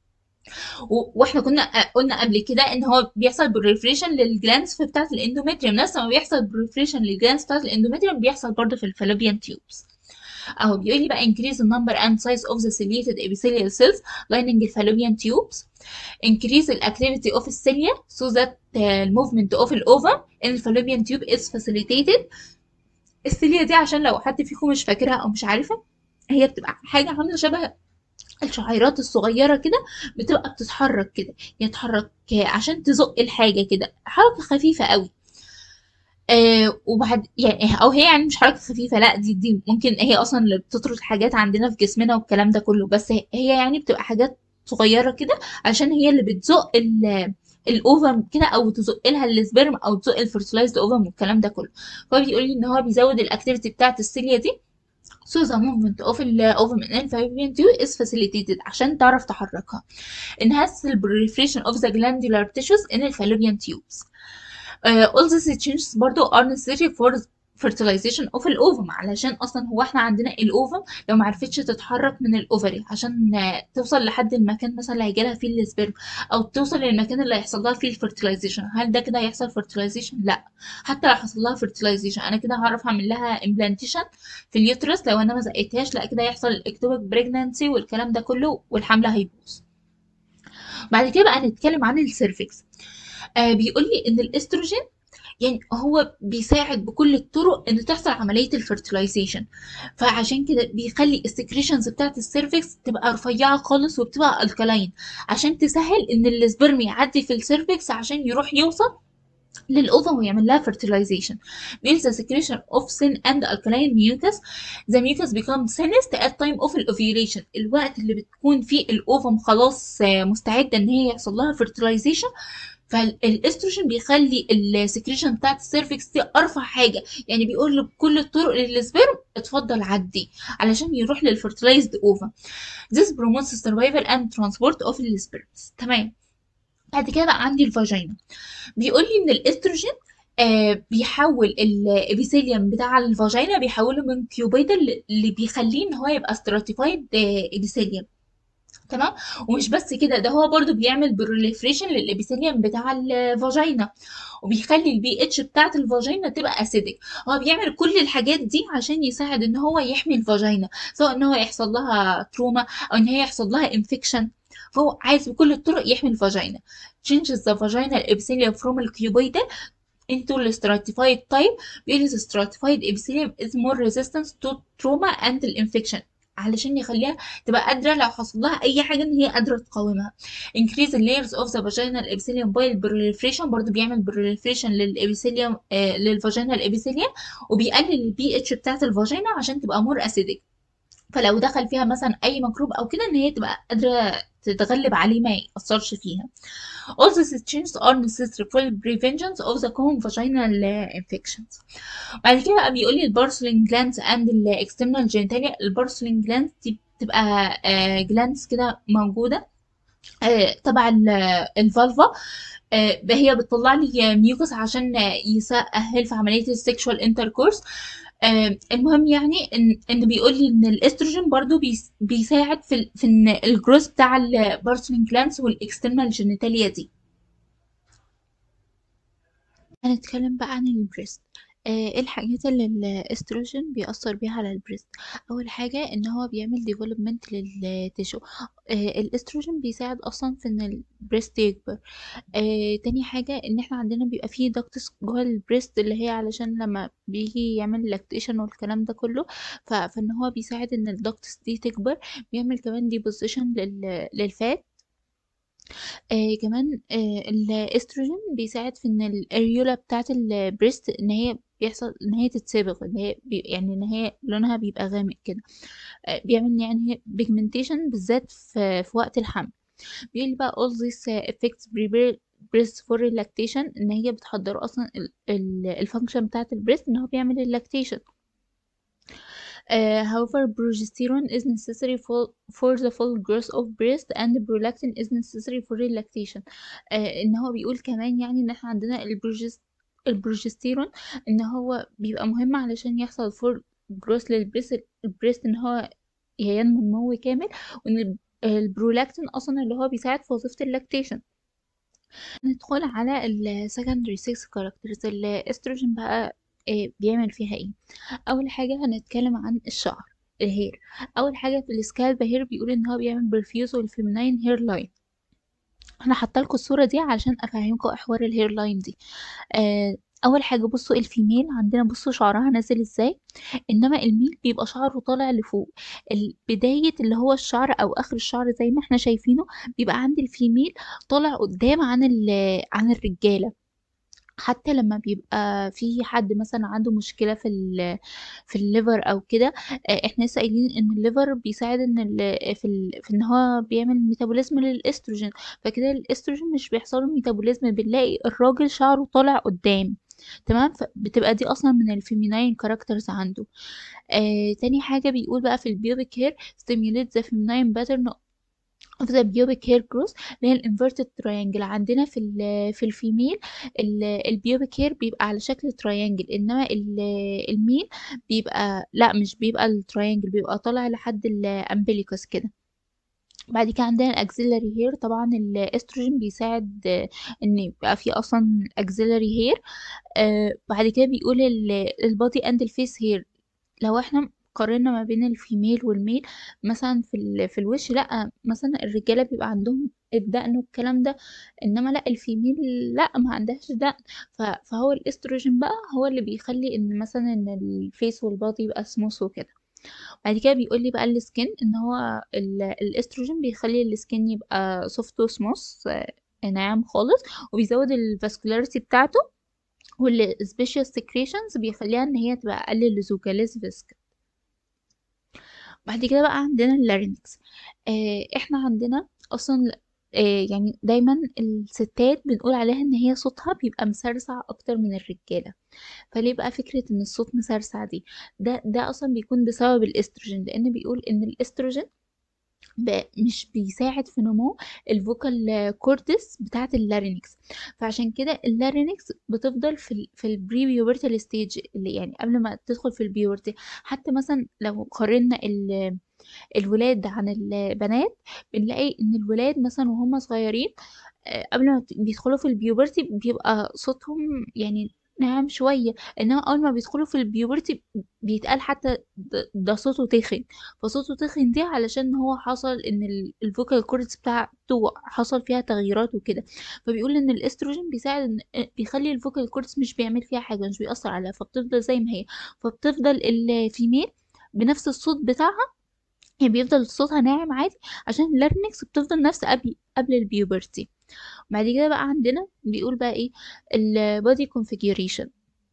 و- واحنا كنا قلنا قبل كده ان هو بيحصل بريفريشن للجلانس بتاعه الاندوميتريوم نفس ما بيحصل بريفريشن للجلانس بتاعه الاندوميتريوم بيحصل برضه في الفالوبيان تيوبس اهو بيقول لي بقى increase the number and size of the ciliated epithelial cells lining the fallopian tubes increase the activity of the cilia so that the movement of the ovum in the fallopian tube is facilitated السيليا دي عشان لو حد فيكم مش فاكرها او مش عارفها هي بتبقى حاجة عاملة شبه الشعيرات الصغيرة كده بتبقى بتتحرك كده يعني تتحرك عشان تزق الحاجة كده حركة خفيفة قوي آه وبعد يعني او هي يعني مش حركة خفيفة لا دي دي ممكن هي اصلا اللي بتطرد حاجات عندنا في جسمنا والكلام ده كله بس هي يعني بتبقى حاجات صغيرة كده عشان هي اللي بتزق ال الاوفم كده او تزق لها السبرم او تزق الفرتلايزد اوفم والكلام ده كله فهو بيقول لي ان هو بيزود الاكتيفيتي بتاعت السيليا دي so the movement of the ovum in fallopian tube is facilitated عشان تعرف تحركها enhance the proliferation of the glandular tissues in the fallopian tubes uh, all these changes برضو are necessary for fertilization of الاوفم علشان اصلا هو احنا عندنا الاوفم لو ما عرفتش تتحرك من الاوفري عشان آه، توصل لحد المكان مثلا اللي هيجي لها فيه السبرم او توصل للمكان اللي هيحصل لها فيه الفرتلايزيشن هل ده كده هيحصل فرتلايزيشن لا حتى لو حصل لها فرتلايزيشن انا كده هعرف اعمل لها امبلانتيشن في اليوترس لو انا ما زقتهاش لا كده يحصل الاكتوبيك بريجنانسي والكلام ده كله والحمل هيبوظ بعد كده بقى نتكلم عن السيرفكس آه بيقول لي ان الاستروجين يعني هو بيساعد بكل الطرق ان تحصل عمليه الفرتلايزيشن فعشان كده بيخلي السكريشنز بتاعت السيرفكس تبقى رفيعه خالص وبتبقى الكلاين عشان تسهل ان السبرم يعدي في السيرفكس عشان يروح يوصل للأوفم ويعمل لها fertilization. Means the secretion of thin and alkaline mucus. The mucus becomes thinnest at time of ovulation. الوقت اللي بتكون فيه الأوفم خلاص آه، مستعدة إن هي يحصل لها fertilization فالاستروجين بيخلي السكريشن بتاعت السيرفكس دي ارفع حاجه يعني بيقول له بكل الطرق للسبرم اتفضل عدي علشان يروح للفرتلايزد اوفا this promotes the survival and transport of the sperms تمام بعد كده بقى عندي الفاجينا بيقول لي ان الاستروجين آه بيحول الابيثيليوم بتاع الفاجينا بيحوله من كيوبيدال اللي بيخليه ان هو يبقى ستراتيفايد ابيثيليوم تمام ومش بس كده ده هو برضو بيعمل بروليفريشن للابيثيليوم بتاع الفاجينا وبيخلي البي اتش بتاعت الفاجينا تبقى اسيدك هو بيعمل كل الحاجات دي عشان يساعد ان هو يحمي الفاجينا سواء ان هو يحصل لها تروما او ان هي يحصل لها انفكشن فهو عايز بكل الطرق يحمي الفاجينا changes the vaginal epithelium from الكيوبيدال into the stratified type بيقول the stratified epithelium is more resistant to trauma and infection علشان يخليها تبقى قادرة لو حصل لها أي حاجة إن هي قادرة تقاومها increase the layers of the vaginal epithelium by proliferation برضه بيعمل proliferation للابيثيليوم آه للفاجينال ابيثيليوم وبيقلل البي اتش بتاعت الفاجينا عشان تبقى مور اسيدك فلو دخل فيها مثلا أي ميكروب أو كده إن هي تبقى قادرة تتغلب عليه ما يأثرش فيها All these changes are necessary for the prevention of the common vaginal uh, infections. بعد كده بقى بيقول لي البارسلين جلاندز اند الاكسترنال جينيتاليا البارسلين جلاندز دي بتبقى جلاندز كده موجوده آه، تبع ال- الفالفا آه، هي بتطلع لي ميوكس عشان يسهل في عمليه السكشوال انتركورس المهم يعني ان ان بيقول لي ان الاستروجين برضو بيس- بيساعد في ال- في ان الجروث بتاع البارسلين جلاندز والاكسترنال جينيتاليا دي هنتكلم بقى عن البريست آه، ايه الحاجات اللي الاستروجين بيأثر بيها على البريست اول حاجة ان هو بيعمل ديفلوبمنت للتيشو آه، الاستروجين بيساعد اصلا في ان البريست يكبر آه، تاني حاجة ان احنا عندنا بيبقى فيه دكتس جوه البريست اللي هي علشان لما بيجي يعمل لاكتيشن والكلام ده كله ف- فان هو بيساعد ان الدكتس دي تكبر بيعمل كمان ديبوزيشن للفات آه كمان آه الاستروجين بيساعد في ان الاريولا بتاعت البريست ان هي بيحصل ان هي تتسابغ ان هي بي يعني ان هي لونها بيبقى غامق كده آه، بيعمل يعني بيجمنتيشن بالذات في, في وقت الحمل بيقول بقى all these effects prepare breast for lactation ان هي بتحضر اصلا الفانكشن بتاعت البريست ان هو بيعمل اللاكتيشن Uh, however, progesterone is necessary for, for the full growth of breast and prolactin is necessary for lactation. Uh, ان هو بيقول كمان يعني ان احنا عندنا البروجست البروجستيرون ان هو بيبقى مهم علشان يحصل فول جروث للبريست البريست ان هو ينمو نمو كامل وان البرولاكتين اصلا اللي هو بيساعد في وظيفه اللاكتيشن ندخل على السكندري 6 كاركترز الاستروجين بقى إيه بيعمل فيها ايه اول حاجه هنتكلم عن الشعر الهير اول حاجه في السكالب هير بيقول ان هو بيعمل برفيوز والفيمينين هير لاين انا حاطه لكم الصوره دي عشان افهمكم احوار الهير لاين دي آه اول حاجه بصوا الفيميل عندنا بصوا شعرها نازل ازاي انما الميل بيبقى شعره طالع لفوق بدايه اللي هو الشعر او اخر الشعر زي ما احنا شايفينه بيبقى عند الفيميل طالع قدام عن عن الرجاله حتى لما بيبقى في حد مثلا عنده مشكلة في ال في الليفر او كده احنا لسه قايلين ان الليفر بيساعد ان في ال في ان هو بيعمل ميتابوليزم للاستروجين فكده الاستروجين مش بيحصل له ميتابوليزم بنلاقي الراجل شعره طالع قدام تمام بتبقى دي اصلا من الفيميناين كاركترز عنده آه تاني حاجه بيقول بقى في البيوبيك هير stimulate the feminine pattern of the pubic hair growth اللي هي الانفيرتد تراينجل عندنا في ال في الفيميل البيوبيك هير بيبقى على شكل تراينجل انما الميل بيبقى لا مش بيبقى التراينجل بيبقى طالع لحد الامبليكوس كده بعد كده عندنا الاكسيلري هير طبعا الاستروجين بيساعد ان يبقى في اصلا اكسيلري هير آه بعد كده بيقول البادي اند الفيس هير لو احنا قارنا ما بين الفيميل والميل مثلا في في الوش لا مثلا الرجاله بيبقى عندهم الدقن والكلام ده انما لا الفيميل لا ما عندهاش دقن فهو الاستروجين بقى هو اللي بيخلي ان مثلا ان الفيس والباطي يبقى سموث وكده بعد كده بيقول لي بقى السكين ان هو الاستروجين بيخلي السكين يبقى سوفت وسموث ناعم خالص وبيزود الفاسكولاريتي بتاعته والسبيشال سكريشنز بيخليها ان هي تبقى اقل اللزوجه ليس فيسك بعد كده بقى عندنا اللارينكس آه احنا عندنا اصلا آه يعني دايما الستات بنقول عليها ان هي صوتها بيبقى مسرسع اكتر من الرجاله فليه بقى فكره ان الصوت مسرسع دي ده ده اصلا بيكون بسبب الاستروجين لان بيقول ان الاستروجين مش بيساعد في نمو الفوكال كورتس بتاعه اللارينكس فعشان كده اللارينكس بتفضل في ال في البري بيوبرتال ستيج اللي يعني قبل ما تدخل في البيوبرتي حتى مثلا لو قارنا الولاد عن البنات بنلاقي ان الولاد مثلا وهم صغيرين قبل ما بيدخلوا في البيوبرتي بيبقى صوتهم يعني ناعم شوية انما اول ما بيدخلوا في البيوبرتي بيتقال حتى ده صوته تخن فصوته تخن دي علشان هو حصل ان الفوكال كوردز بتاعته حصل فيها تغييرات وكده فبيقول ان الاستروجين بيساعد ان بيخلي الفوكال كوردز مش بيعمل فيها حاجة مش بيأثر عليها فبتفضل زي ما هي فبتفضل الفيميل بنفس الصوت بتاعها يعني بيفضل صوتها ناعم عادي عشان اللارنكس بتفضل نفس قبل قبل البيوبرتي بعد كده بقى عندنا بيقول بقى ايه البودي كونفيجريشن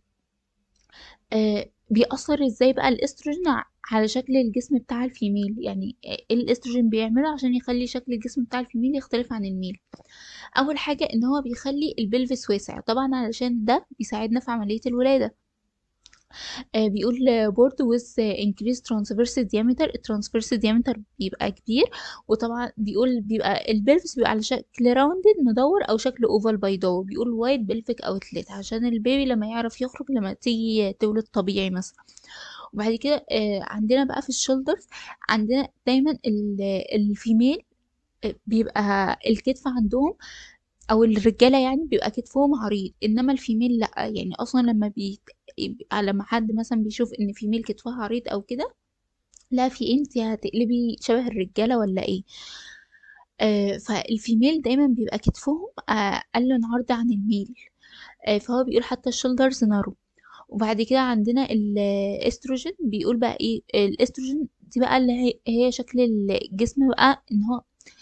آه بيأثر ازاي بقى الاستروجين على شكل الجسم بتاع الفيميل يعني ايه الاستروجين بيعمله عشان يخلي شكل الجسم بتاع الفيميل يختلف عن الميل اول حاجه ان هو بيخلي البلفس واسع طبعا علشان ده بيساعدنا في عمليه الولاده آه بيقول board with increased transverse diameter الترانسفيرس diameter بيبقى كبير وطبعا بيقول بيبقى البلفس بيبقى على شكل راوندد مدور او شكل اوفال بيضاوي بيقول وايد بلفيك اوتلت عشان البيبي لما يعرف يخرج لما تيجي تولد طبيعي مثلا وبعد كده آه عندنا بقى في الشولدرز عندنا دايما الفيميل بيبقى الكتف عندهم او الرجاله يعني بيبقى كتفهم عريض انما الفيميل لا يعني اصلا لما بيت... لما حد مثلا بيشوف ان فيميل كتفها عريض او كده لا في انت هتقلبي شبه الرجاله ولا ايه آه فالفيميل دايما بيبقى كتفهم اقل عرض عن الميل آه فهو بيقول حتى الشولدرز نارو وبعد كده عندنا الاستروجين بيقول بقى ايه الاستروجين دي بقى اللي هي شكل الجسم بقى ان هو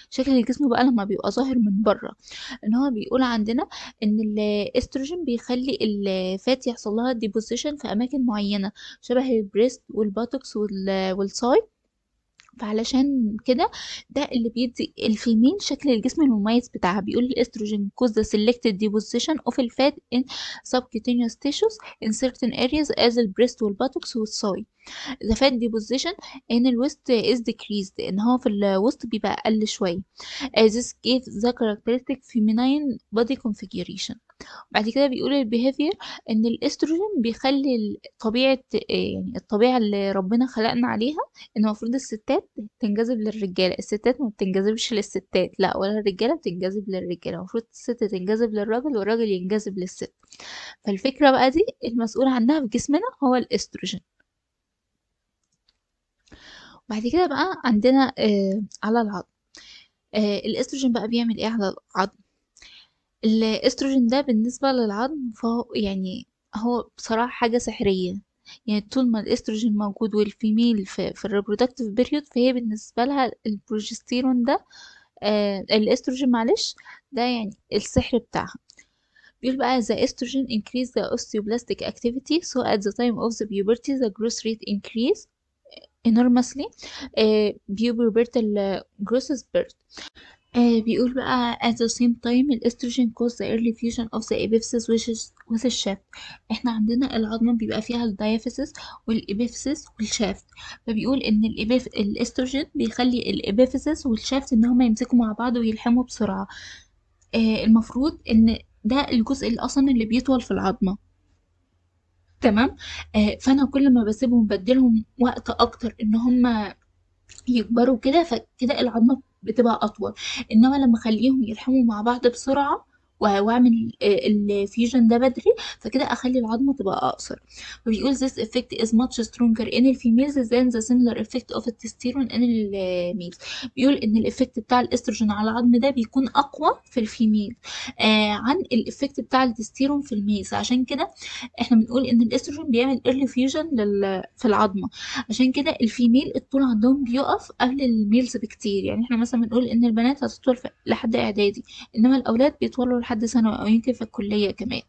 شكل الجسم بقى لما بيبقى ظاهر من بره ان هو بيقول عندنا ان الاستروجين بيخلي الفات يحصل لها ديبوزيشن في اماكن معينه شبه البريست والباتوكس والسايد فعلشان كده ده اللي بيدي الفيميل شكل الجسم المميز بتاعها بيقول الاستروجين cause the selected deposition of the fat in subcutaneous tissues in certain areas as the breast والbuttocks والثاي the fat deposition in الوسط is decreased ان هو في الوسط بيبقى اقل شويه as this gives the characteristic feminine body configuration بعد كده بيقول البيهيفير ان الاستروجين بيخلي طبيعه يعني الطبيعه اللي ربنا خلقنا عليها ان المفروض الستات تنجذب للرجاله الستات ما بتنجذبش للستات لا ولا الرجاله بتنجذب للرجاله المفروض الست تنجذب للراجل والراجل ينجذب للست فالفكره بقى دي المسؤول عنها في جسمنا هو الاستروجين بعد كده بقى عندنا آه على العظم آه الاستروجين بقى بيعمل ايه على العظم الاستروجين ده بالنسبة للعظم فهو يعني هو بصراحة حاجة سحرية يعني طول ما الاستروجين موجود والفيميل في, في الريبرودكتيف بيريود فهي بالنسبة لها البروجستيرون ده آه الاستروجين معلش ده يعني السحر بتاعها بيقول بقى the estrogen increase the osteoblastic activity so at the time of the puberty the growth rate increase enormously uh, pubertal growth spurt آه بيقول بقى at the same time الاستروجين cause the early fusion of the epiphysis which is with الشافت احنا عندنا العظمة بيبقى فيها الدايفيسيس والإبيفيسيس والشافت فبيقول ان الإبيف... الاستروجين بيخلي الإبيفيسيس والشافت ان هما يمسكوا مع بعض ويلحموا بسرعة آه المفروض ان ده الجزء اللي اصلا اللي بيطول في العظمة تمام آه فانا كل ما بسيبهم بديلهم وقت اكتر ان هما يكبروا كده فكده العظمة بتبقى أطول إنما لما أخليهم يلحموا مع بعض بسرعة واعمل الفيوجن ده بدري فكده اخلي العظمه تبقى اقصر فبيقول this effect is much stronger in الفيميلز than the similar effect of التستيرون in الميلز بيقول ان الافكت بتاع الاستروجين على العظم ده بيكون اقوى في الفيميل آه عن الافكت بتاع التستيرون في الميلز عشان كده احنا بنقول ان الاستروجين بيعمل early fusion لل... في العظمه عشان كده الفيميل الطول عندهم بيقف قبل الميلز بكتير يعني احنا مثلا بنقول ان البنات هتطول لحد اعدادي انما الاولاد بيطولوا لحد ثانوي أو يمكن في الكلية كمان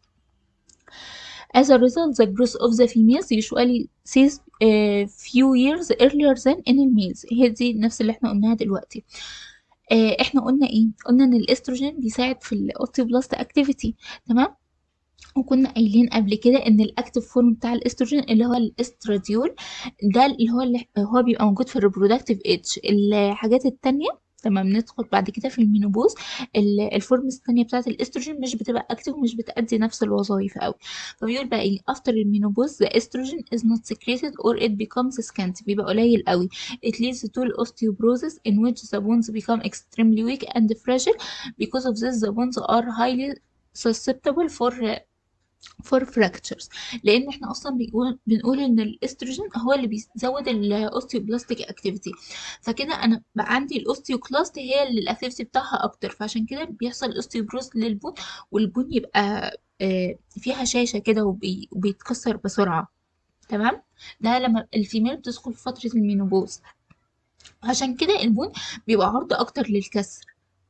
As a result, the growth of the females usually cease uh, few years earlier than in the males. هي دي نفس اللي احنا قلناها دلوقتي. uh, احنا قلنا ايه؟ قلنا ان الاستروجين بيساعد في الاوستيوبلاست اكتيفيتي تمام؟ وكنا قايلين قبل كده ان الاكتيف فورم بتاع الاستروجين اللي هو الاستراديول ده اللي هو اللي هو بيبقى موجود في الريبرودكتيف ايدج الحاجات التانية لما بندخل بعد كده في المينوبوز الفورمز الثانيه بتاعه الاستروجين مش بتبقى اكتف ومش بتأدي نفس الوظائف قوي فبيقول بقى ايه after المينوبوز the estrogen is not secreted or it becomes scant بيبقى قليل قوي it leads to osteoporosis in which the bones become extremely weak and fragile because of this the bones are highly susceptible for فور fractures لان احنا اصلا بنقول بنقول ان الاستروجين هو اللي بيزود الاوستيوبلاستيك اكتيفيتي فكده انا بقى عندي الاوستيوكلاست هي اللي الاكتيفيتي بتاعها اكتر فعشان كده بيحصل اوستيوبروز للبون والبون يبقى فيها هشاشه كده وبي وبيتكسر بسرعه تمام ده لما الفيميل بتدخل في فتره المينوبوز عشان كده البون بيبقى عرضة اكتر للكسر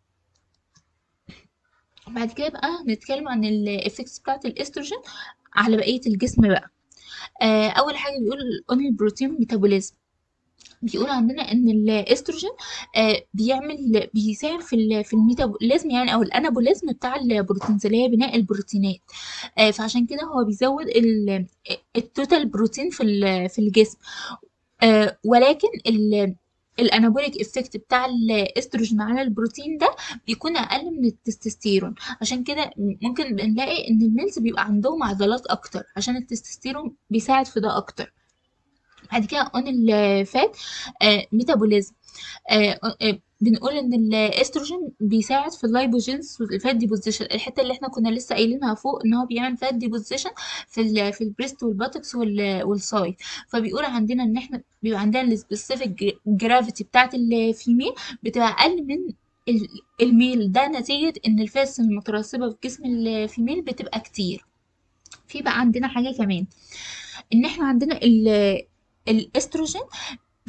بعد كده بقى نتكلم عن الافكتس بتاعت الاستروجين على بقيه الجسم بقى آه اول حاجه بيقول اون البروتين ميتابوليزم بيقول عندنا ان الاستروجين آه بيعمل بيساهم في ال في الميتابوليزم يعني او الانابوليزم بتاع البروتينز اللي هي بناء البروتينات آه فعشان كده هو بيزود التوتال بروتين في في الجسم آه ولكن الانابوليك افكت بتاع الاستروجين على البروتين ده بيكون اقل من التستوستيرون عشان كده ممكن بنلاقي ان الميلز بيبقى عندهم عضلات اكتر عشان التستوستيرون بيساعد في ده اكتر بعد كده اون الفات آه ميتابوليزم آه آه بنقول ان الاستروجين بيساعد في اللايبوجينز والفات ديبوزيشن الحته اللي احنا كنا لسه قايلينها فوق ان هو بيعمل فات ديبوزيشن في ال في البريست والباتكس والسايد فبيقول عندنا ان احنا بيبقى عندنا السبيسيفيك جرافيتي بتاعت الفيميل بتبقى اقل من الميل ده نتيجه ان الفاس المترسبه في جسم الفيميل بتبقى كتير في بقى عندنا حاجه كمان ان احنا عندنا الاستروجين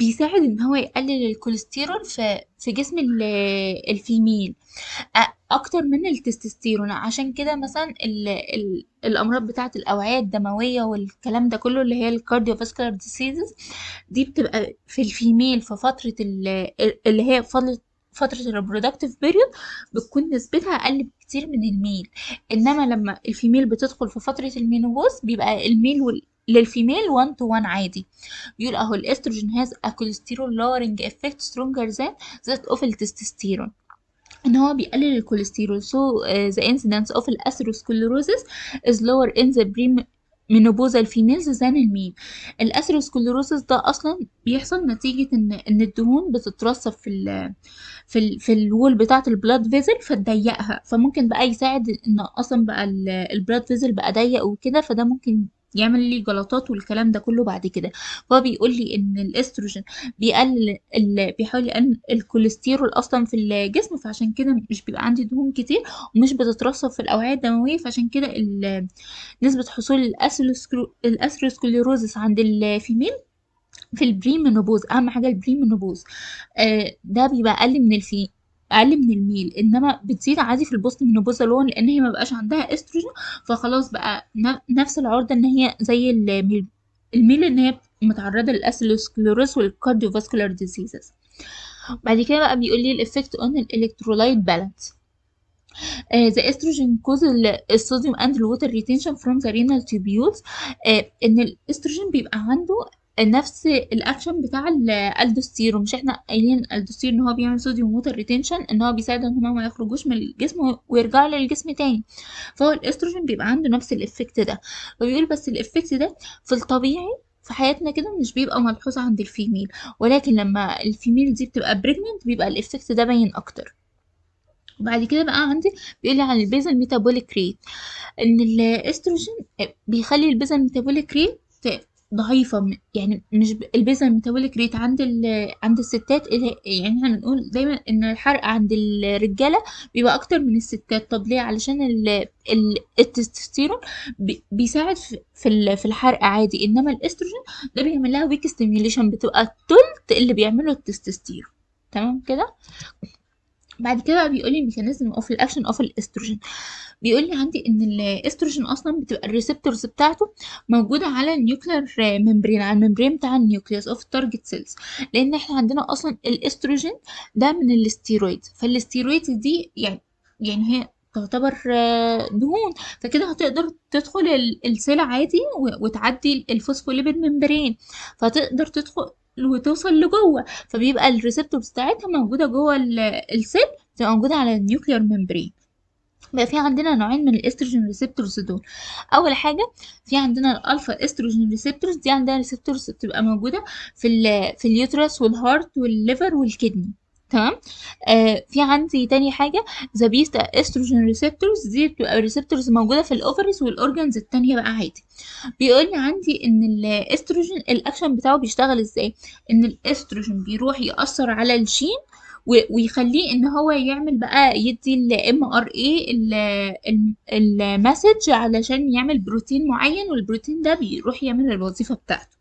بيساعد ان هو يقلل الكوليسترول في في جسم ال- الفيميل أ- اكتر من التستوستيرون عشان كده مثلا ال ال الامراض بتاعه الاوعيه الدمويه والكلام ده كله اللي هي الكارديوفاسكولار ديسيزز دي بتبقى في الفيميل في فتره ال- اللي هي فتره فترة الريبرودكتيف بيريود بتكون نسبتها أقل بكتير من الميل إنما لما الفيميل بتدخل في فترة المينوبوز بيبقى الميل وال... للفيميل 1 to 1 عادي بيقول اهو الاستروجين has a cholesterol lowering effect stronger than that of التستوستيرون ان هو بيقلل الكوليسترول so uh, the incidence of الأثيروسكليروزس is lower in the pre menopausal females than الميل الأثيروسكليروزس ده اصلا بيحصل نتيجة ان ان الدهون بتترسب في ال في ال في الوول بتاعة البلاد فيزل فتضيقها فممكن بقى يساعد ان اصلا بقى البلاد فيزل بقى ضيق وكده فده ممكن يعمل لي جلطات والكلام ده كله بعد كده فهو بيقول لي ان الاستروجين بيقلل ال... بيحاول يقلل الكوليسترول اصلا في الجسم فعشان كده مش بيبقى عندي دهون كتير ومش بتترسب في الاوعيه الدمويه فعشان كده ال... نسبه حصول الاسروسكليروزس عند الفيميل في البريمينوبوز اهم حاجه البريمينوبوز آه ده بيبقى اقل من الفي اقل من الميل انما بتزيد عادي في البوست مينوبوزال لون لان هي ما بقاش عندها استروجين فخلاص بقى نفس العرضه ان هي زي الميل الميل ان هي متعرضه للاسلوسكليروس والكارديوفاسكولار ديزيزز بعد كده بقى بيقول لي الافكت اون الالكترولايت بالانس the estrogen causes الصوديوم and الووتر retention from the renal tubules uh, ان الاستروجين بيبقى عنده نفس الاكشن بتاع الالدوستيرون مش احنا قايلين الالدوستيرون ان هو بيعمل صوديوم ووتر ريتنشن ان هو بيساعد ان هما ما يخرجوش من الجسم ويرجعوا للجسم تاني فهو الاستروجين بيبقى عنده نفس الافكت ده فبيقول بس الافكت ده في الطبيعي في حياتنا كده مش بيبقى ملحوظ عند الفيميل ولكن لما الفيميل دي بتبقى بريجننت بيبقى الافكت ده باين اكتر وبعد كده بقى عندي بيقول لي عن البيزل ميتابوليك ريت ان الاستروجين بيخلي البيزل ميتابوليك ريت ضعيفه يعني مش البيزل ميتابوليك ريت عند عند الستات يعني احنا بنقول دايما ان الحرق عند الرجاله بيبقى اكتر من الستات طب ليه علشان التستوستيرون بيساعد في في الحرق عادي انما الاستروجين ده بيعمل لها ويك ستيميوليشن بتبقى التلت اللي بيعمله التستوستيرون تمام كده بعد كده بيقول لي ميكانيزم اوف الاكشن اوف الاستروجين بيقول لي عندي ان الاستروجين اصلا بتبقى الريسبتورز بتاعته موجوده على النيوكلير ممبرين على الممبرين بتاع النيوكليوس اوف التارجت سيلز لان احنا عندنا اصلا الاستروجين ده من الاستيرويد فالاستيرويد دي يعني يعني هي تعتبر دهون فكده هتقدر تدخل السيل عادي وتعدي الفوسفوليبيد ممبرين فتقدر تدخل وتوصل لجوه فبيبقى الريسبتورز بتاعتها موجوده جوه السيل بتبقى موجوده على النيوكلير ممبرين بقى في عندنا نوعين من الاستروجين ريسبتورز دول اول حاجه في عندنا الالفا استروجين ريسبتورز دي عندنا ريسبتورز بتبقى موجوده في ال في اليوترس والهارت والليفر والكدني تمام آه في عندي تاني حاجه ذا بيستا استروجين ريسبتورز دي بتبقى ريسبتورز موجوده في الاوفرز والاورجنز التانية بقى عادي بيقول لي عندي ان الاستروجين الاكشن بتاعه بيشتغل ازاي ان الاستروجين بيروح ياثر على الجين ويخليه ان هو يعمل بقى يدي الام ار اي المسج علشان يعمل بروتين معين والبروتين ده بيروح يعمل الوظيفه بتاعته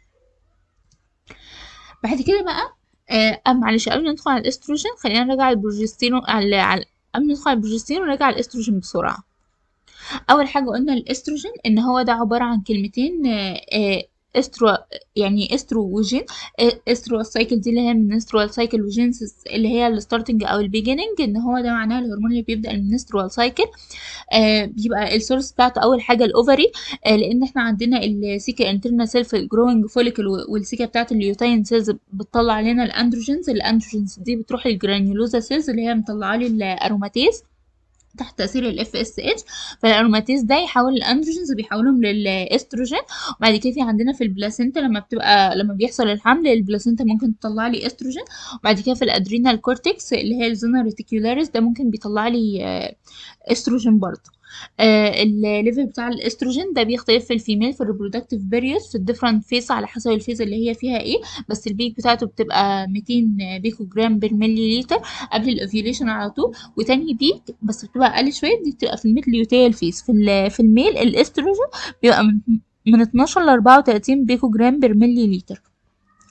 بعد كده بقى آه معلش قبل ما ندخل على الاستروجين خلينا نراجع البروجستيرون على, على قبل ما ندخل على البروجستيرون نراجع الاستروجين بسرعه اول حاجه قلنا الاستروجين ان هو ده عباره عن كلمتين آه آه استرو يعني استروجين استرو السايكل دي اللي هي المنسترول سايكل وجينسيس اللي هي الستارتنج او البيجيننج ان هو ده معناه الهرمون اللي بيبدا المنسترول سايكل آه بيبقى السورس بتاعته اول حاجه الاوفري آه لان احنا عندنا السيكا انترنال سيلف جروينج فوليكل والسيكا بتاعه اليوتاين سيلز بتطلع لنا الاندروجينز الاندروجينز دي بتروح للجرانيولوزا سيلز اللي هي مطلعه لي الاروماتيز تحت تاثير الاف اس اتش فالاروماتيز ده يحول الاندروجينز بيحولهم للاستروجين وبعد كده في عندنا في البلاسينتا لما بتبقى لما بيحصل الحمل البلاسينتا ممكن تطلع لي استروجين وبعد كده في الادرينال كورتكس اللي هي الزونا ريتيكولاريس ده ممكن بيطلع لي استروجين برضه آه الليفل بتاع الاستروجين ده بيختلف في الفيميل في الريبرودكتيف بيريود في الديفرنت فيس على حسب الفيز اللي هي فيها ايه بس البيك بتاعته بتبقى 200 بيكو جرام بير ملي لتر قبل الاوفيوليشن على طول وتاني بيك بس بتبقى اقل شويه دي بتبقى في الميد ليوتيال فيس في, في الميل الاستروجين بيبقى من من 12 ل 34 بيكو جرام بير ملي لتر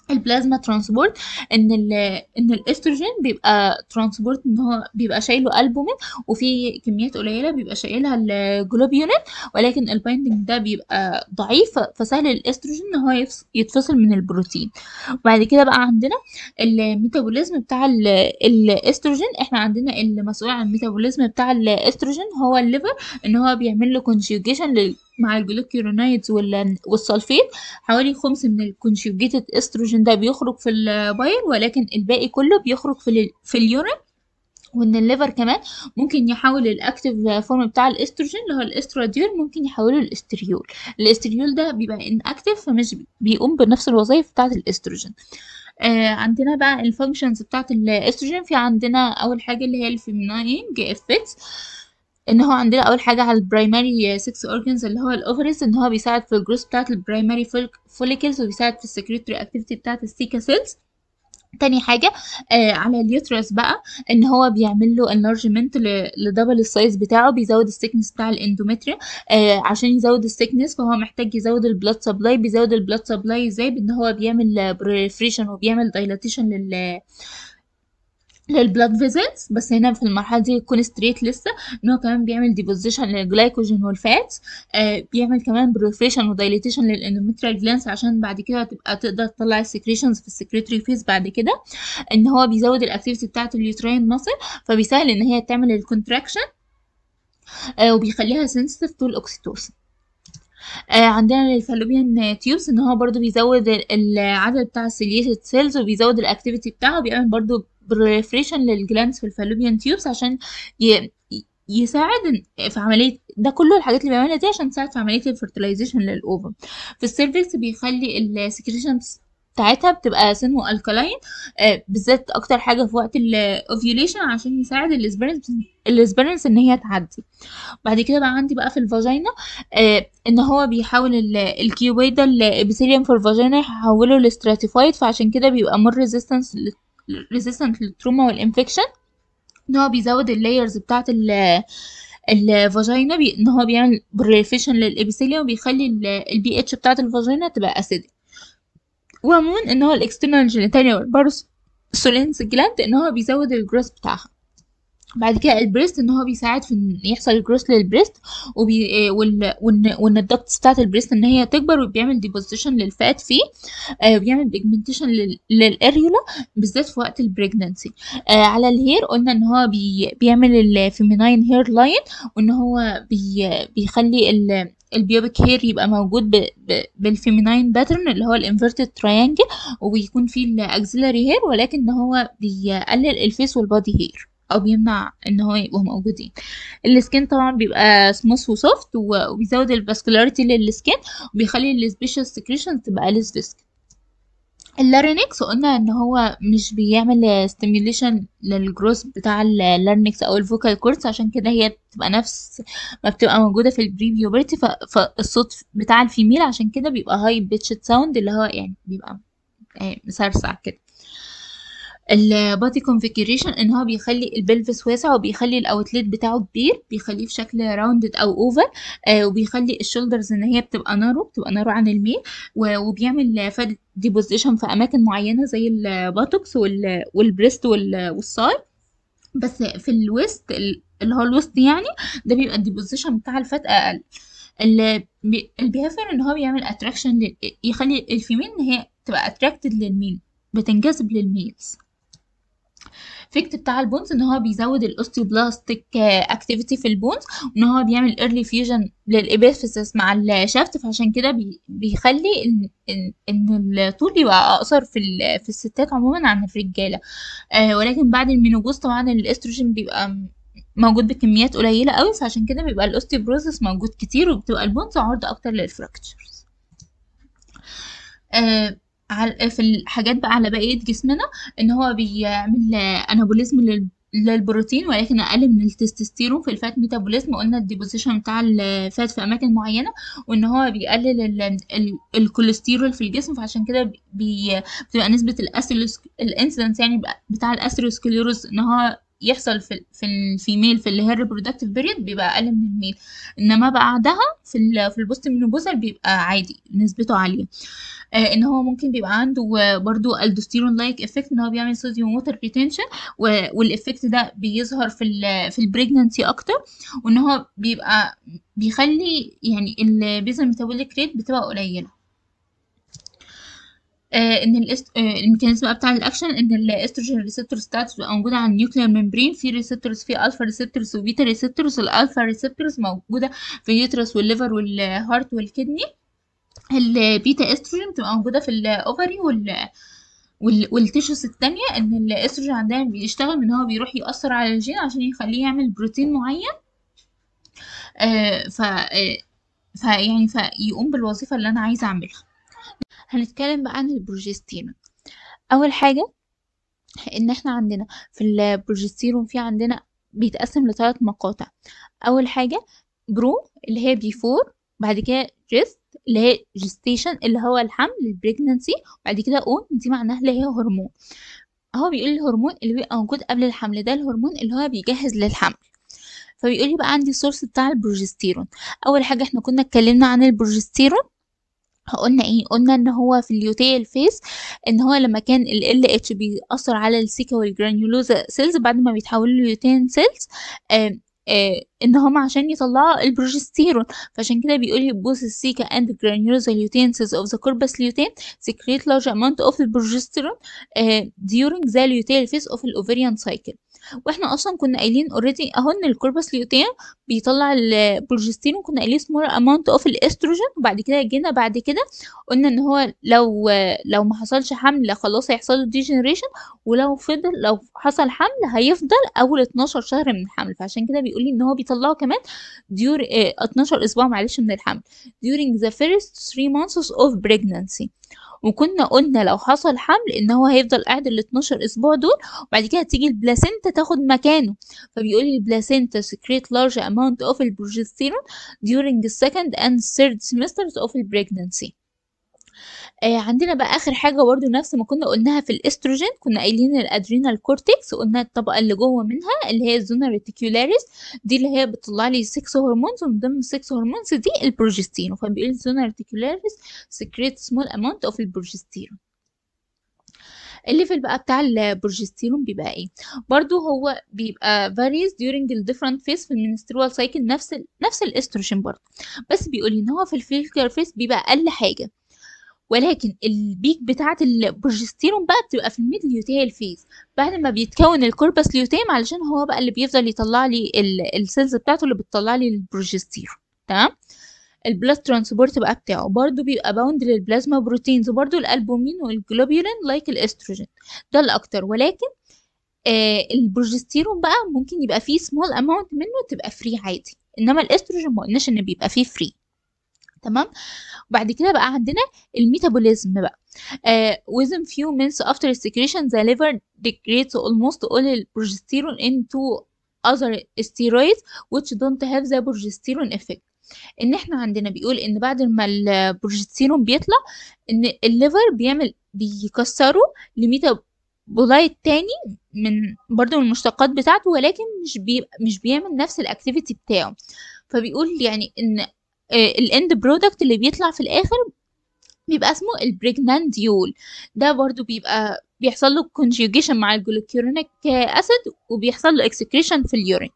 البلازما ترانسبورت ان ال ان الاستروجين بيبقى ترانسبورت ان هو بيبقى شايله البومين وفي كميات قليله بيبقى شايلها الجلوبيولين ولكن البايندنج ده بيبقى ضعيف فسهل الاستروجين ان هو يفص- يتفصل من البروتين وبعد كده بقى عندنا الميتابوليزم بتاع ال- الاستروجين احنا عندنا المسؤول عن الميتابوليزم بتاع الاستروجين هو الليفر ان هو بيعمل له كونجيوجيشن مع الجلوكيرونايدز وال- والسلفيت حوالي خمس من الكونجوجيتد استروجين ده بيخرج في البايل ولكن الباقي كله بيخرج في ال في اليورين وان الليفر كمان ممكن يحول الاكتيف فورم بتاع الاستروجين اللي هو الاستراديول ممكن يحوله للاستريول الاستريول ده بيبقى ان اكتيف فمش بيقوم بنفس الوظائف بتاعه الاستروجين آه عندنا بقى الفانكشنز بتاعه الاستروجين في عندنا اول حاجه اللي هي الفيميناينج افكتس ان هو عندنا اول حاجه على البرايمري 6 اورجنز اللي هو الاوفريز ان هو بيساعد في الجروث بتاعه البرايمري فوليكلز وبيساعد في السكريتري اكتيفيتي بتاعه السيكا سيلز تاني حاجة آه على اليوترس بقى ان هو بيعمل له انلارجمنت لدبل السايز بتاعه بيزود السكنس بتاع الاندومتريا آه عشان يزود السكنس فهو محتاج يزود البلاد سبلاي بيزود البلاد سبلاي ازاي بان هو بيعمل بريفريشن وبيعمل دايلاتيشن لل للبلاد فيزلز بس هنا في المرحله دي يكون ستريت لسه ان هو كمان بيعمل ديبوزيشن للجلايكوجين والفاتس آه بيعمل كمان بريفريشن ودايليتيشن للاندوميتريال جلانس عشان بعد كده تبقى تقدر تطلع السكريشنز في السكريتري فيز بعد كده ان هو بيزود الاكتيفيتي بتاعه اليوتراين ماسل فبيسهل ان هي تعمل الكونتراكشن آه وبيخليها سنسيتيف تو الاكسيتوسين آه عندنا الفالوبيان تيوبس ان هو برضو بيزود العدد بتاع السيليتد سيلز وبيزود الاكتيفيتي بتاعه بيعمل برضو بريفريشن للجلانس في الفالوبيان تيوبس عشان ي... يساعد في عملية ده كله الحاجات اللي بيعملها دي عشان تساعد في عملية الفرتلايزيشن للأوفم في السيرفكس بيخلي السكريشنز بتاعتها بتبقى سن الكلاين آه بالذات اكتر حاجه في وقت الاوفيوليشن عشان يساعد الاسبرنس الاسبرنس ان هي تعدي بعد كده بقى عندي بقى في الفاجينا آه ان هو بيحاول الكيوبيدا الابيثيليوم في الفاجينا يحوله لستراتيفايد فعشان كده بيبقى مور ريزيستنس ريزيستنت للتروما والانفكشن ان هو بيزود اللايرز بتاعه الفاجينا بي... ان هو بيعمل بريفيشن للابيثيليوم وبيخلي البي اتش بتاعه الفاجينا تبقى اسيدك وعموما ان هو الاكسترنال جينيتاليا والبارس سولينس جلاند ان هو بيزود الجروث بتاعها بعد كده البريست ان هو بيساعد في ان يحصل جروث للبريست وبي وال وان وان الدكتس بتاعت البريست ان هي تكبر وبيعمل ديبوزيشن للفات فيه آه وبيعمل بيجمنتيشن للاريولا بالذات في وقت البريجننسي آه على الهير قلنا ان هو بي بيعمل الفيميناين هير لاين وان هو بي بيخلي ال البيوبك هير يبقى موجود ب ب بالفيميناين باترن اللي هو الانفيرتد تراينجل وبيكون فيه الاكسلري هير ولكن هو بيقلل الفيس والبادي هير او بيمنع ان هو يبقوا موجودين السكين طبعا بيبقى سموث وسوفت وبيزود الفاسكولاريتي للسكين وبيخلي السبيشال سكريشن تبقى ليس فيسك اللارينكس قلنا ان هو مش بيعمل ستيميوليشن للجروث بتاع اللارينكس او الفوكال كورتس عشان كده هي بتبقى نفس ما بتبقى موجوده في البريفيوبرتي فالصوت بتاع الفيميل عشان كده بيبقى هاي بيتشد ساوند اللي هو يعني بيبقى مسرسع كده البادي كونفيجريشن ان هو بيخلي البلفس واسع وبيخلي الاوتليت بتاعه كبير بيخليه في شكل راوندد او اوفر آه وبيخلي الشولدرز ان هي بتبقى نارو بتبقى نارو عن الميل وبيعمل فات ديبوزيشن في اماكن معينه زي الباتوكس والبريست والساي بس في الويست اللي هو الوسط يعني ده بيبقى الديبوزيشن بتاع الفات اقل البيهافير ان هو بيعمل اتراكشن يخلي الفيميل ان هي تبقى اتراكتد للميل بتنجذب للميلز الافكت بتاع البونز ان هو بيزود الاوستيوبلاستيك اكتيفيتي في البونز وان هو بيعمل ايرلي فيوجن للابيفيسس مع الشافت فعشان كده بي بيخلي ان ان, إن الطول يبقى اقصر في في الستات عموما عن في الرجاله آه ولكن بعد المينوبوز طبعا الاستروجين بيبقى موجود بكميات قليله قوي فعشان كده بيبقى الاوستيوبروزس موجود كتير وبتبقى البونز عرضه اكتر للفراكتشرز آه في الحاجات بقى على بقية جسمنا ان هو بيعمل انابوليزم للبروتين ولكن اقل من التستوستيرون في الفات ميتابوليزم قلنا الديبوزيشن بتاع الفات في اماكن معينه وان هو بيقلل الكوليسترول في الجسم فعشان كده بي بتبقى نسبه الانسيدنس يعني بتاع الاثيروسكليروز ان هو يحصل في في الفيميل في اللي هي الريبرودكتيف بيريد بيبقى اقل من الميل انما بعدها في ال في البوست مينوبوزال بيبقى عادي نسبته عاليه آه ان هو ممكن بيبقى عنده برضو الدوستيرون لايك افكت ان هو بيعمل صوديوم ووتر ريتنشن والافكت ده بيظهر في ال في البريجننسي اكتر وان هو بيبقى بيخلي يعني البيزل ميتابوليك ريت بتبقى قليله آه ان الاست... آه الميكانيزم بقى بتاع الاكشن ان الاستروجين ريسبتور ستاتس بتبقى موجوده على النيوكلير ممبرين في ريسبتورز في الفا ريسبتورز وبيتا ريسبتورز الالفا ريسبتورز موجوده في اليوترس والليفر والهارت والكدني البيتا استروجين بتبقى موجوده في الاوفري وال وال... والتيشوز التانية ان الاستروجين عندنا بيشتغل ان هو بيروح يأثر على الجين عشان يخليه يعمل بروتين معين آه ف آه فيعني فيقوم بالوظيفة اللي أنا عايزة أعملها هنتكلم بقى عن البروجستيرون اول حاجه ان احنا عندنا في البروجستيرون في عندنا بيتقسم لثلاث مقاطع اول حاجه برو اللي هي بيفور بعد كده جست اللي هي جستيشن اللي هو الحمل البريجننسي وبعد كده اون دي معناها اللي هي هرمون هو بيقول الهرمون اللي بيبقى موجود قبل الحمل ده الهرمون اللي هو بيجهز للحمل فبيقول لي بقى عندي السورس بتاع البروجستيرون اول حاجه احنا كنا اتكلمنا عن البروجستيرون قلنا ايه قلنا ان هو في اليوتيل فيس ان هو لما كان ال اتش بيأثر على السيكا والجرانيولوزا سيلز بعد ما بيتحولوا ليوتين سيلز آه آه ان هم عشان يطلعوا البروجستيرون فعشان كده بيقول لي both السيكا and granulosa lutein cells of the corpus lutein secrete large amount of the progesterone uh, during the luteal phase of the ovarian cycle واحنا اصلا كنا قايلين اوريدي اهو ان الكوربس ليوتين بيطلع البروجستيرون كنا قايلين سمول اماونت اوف الاستروجين وبعد كده جينا بعد كده قلنا ان هو لو لو ما حصلش حمل خلاص هيحصل له ديجنريشن ولو فضل لو حصل حمل هيفضل اول 12 شهر من الحمل فعشان كده بيقول لي ان هو بيطلعه كمان ديور اه 12 اسبوع معلش من الحمل during the first 3 months of pregnancy وكنا قلنا لو حصل حمل ان هو هيفضل قاعد ال 12 اسبوع دول وبعد كده تيجي البلاسينتا تاخد مكانه فبيقول لي البلاسينتا secrete large amount of البروجستيرون during the second and third semesters of pregnancy آه عندنا بقى اخر حاجه برضو نفس ما كنا قلناها في الاستروجين كنا قايلين الادرينال كورتكس قلنا الطبقه اللي جوه منها اللي هي الزونا ريتيكولاريس دي اللي هي بتطلع لي 6 هرمونز ومن ضمن السكس هرمونز دي البروجستيرون فبيقول الزونا ريتيكولاريس سكريت سمول اماونت اوف البروجستيرون الليفل بقى بتاع البروجستيرون بيبقى ايه برضو هو بيبقى varies during the different phase في المنسترول سايكل نفس ال نفس الاستروجين برضو بس بيقول ان هو في الفيلكر فيس بيبقى اقل حاجه ولكن البيك بتاعه البروجستيرون بقى بتبقى في الميد ليوتيال فيز بعد ما بيتكون الكوربس ليوتيم علشان هو بقى اللي بيفضل يطلع لي السيلز بتاعته اللي بتطلع لي البروجستيرون تمام البلاد ترانسبورت بقى بتاعه برضو بيبقى باوند للبلازما بروتينز وبرضو الالبومين والجلوبيولين لايك الاستروجين ده الاكتر ولكن آه البروجستيرون بقى ممكن يبقى فيه سمول اماونت منه تبقى فري عادي انما الاستروجين ما قلناش ان بيبقى فيه فري تمام وبعد كده بقى عندنا الميتابوليزم بقى uh, within few minutes after secretion the liver degrades almost all the progesterone into other steroids which don't have the progesterone effect ان احنا عندنا بيقول ان بعد ما البروجستيرون بيطلع ان الليفر بيعمل بيكسره لميتابولايت تاني من برضو من المشتقات بتاعته ولكن مش بي مش بيعمل نفس الاكتيفيتي بتاعه فبيقول يعني ان الاند برودكت اللي بيطلع في الاخر بيبقى اسمه البريجنانديول ده برضو بيبقى بيحصل له كونجيوجيشن مع الجلوكيورونيك اسيد وبيحصل له اكسكريشن في اليورين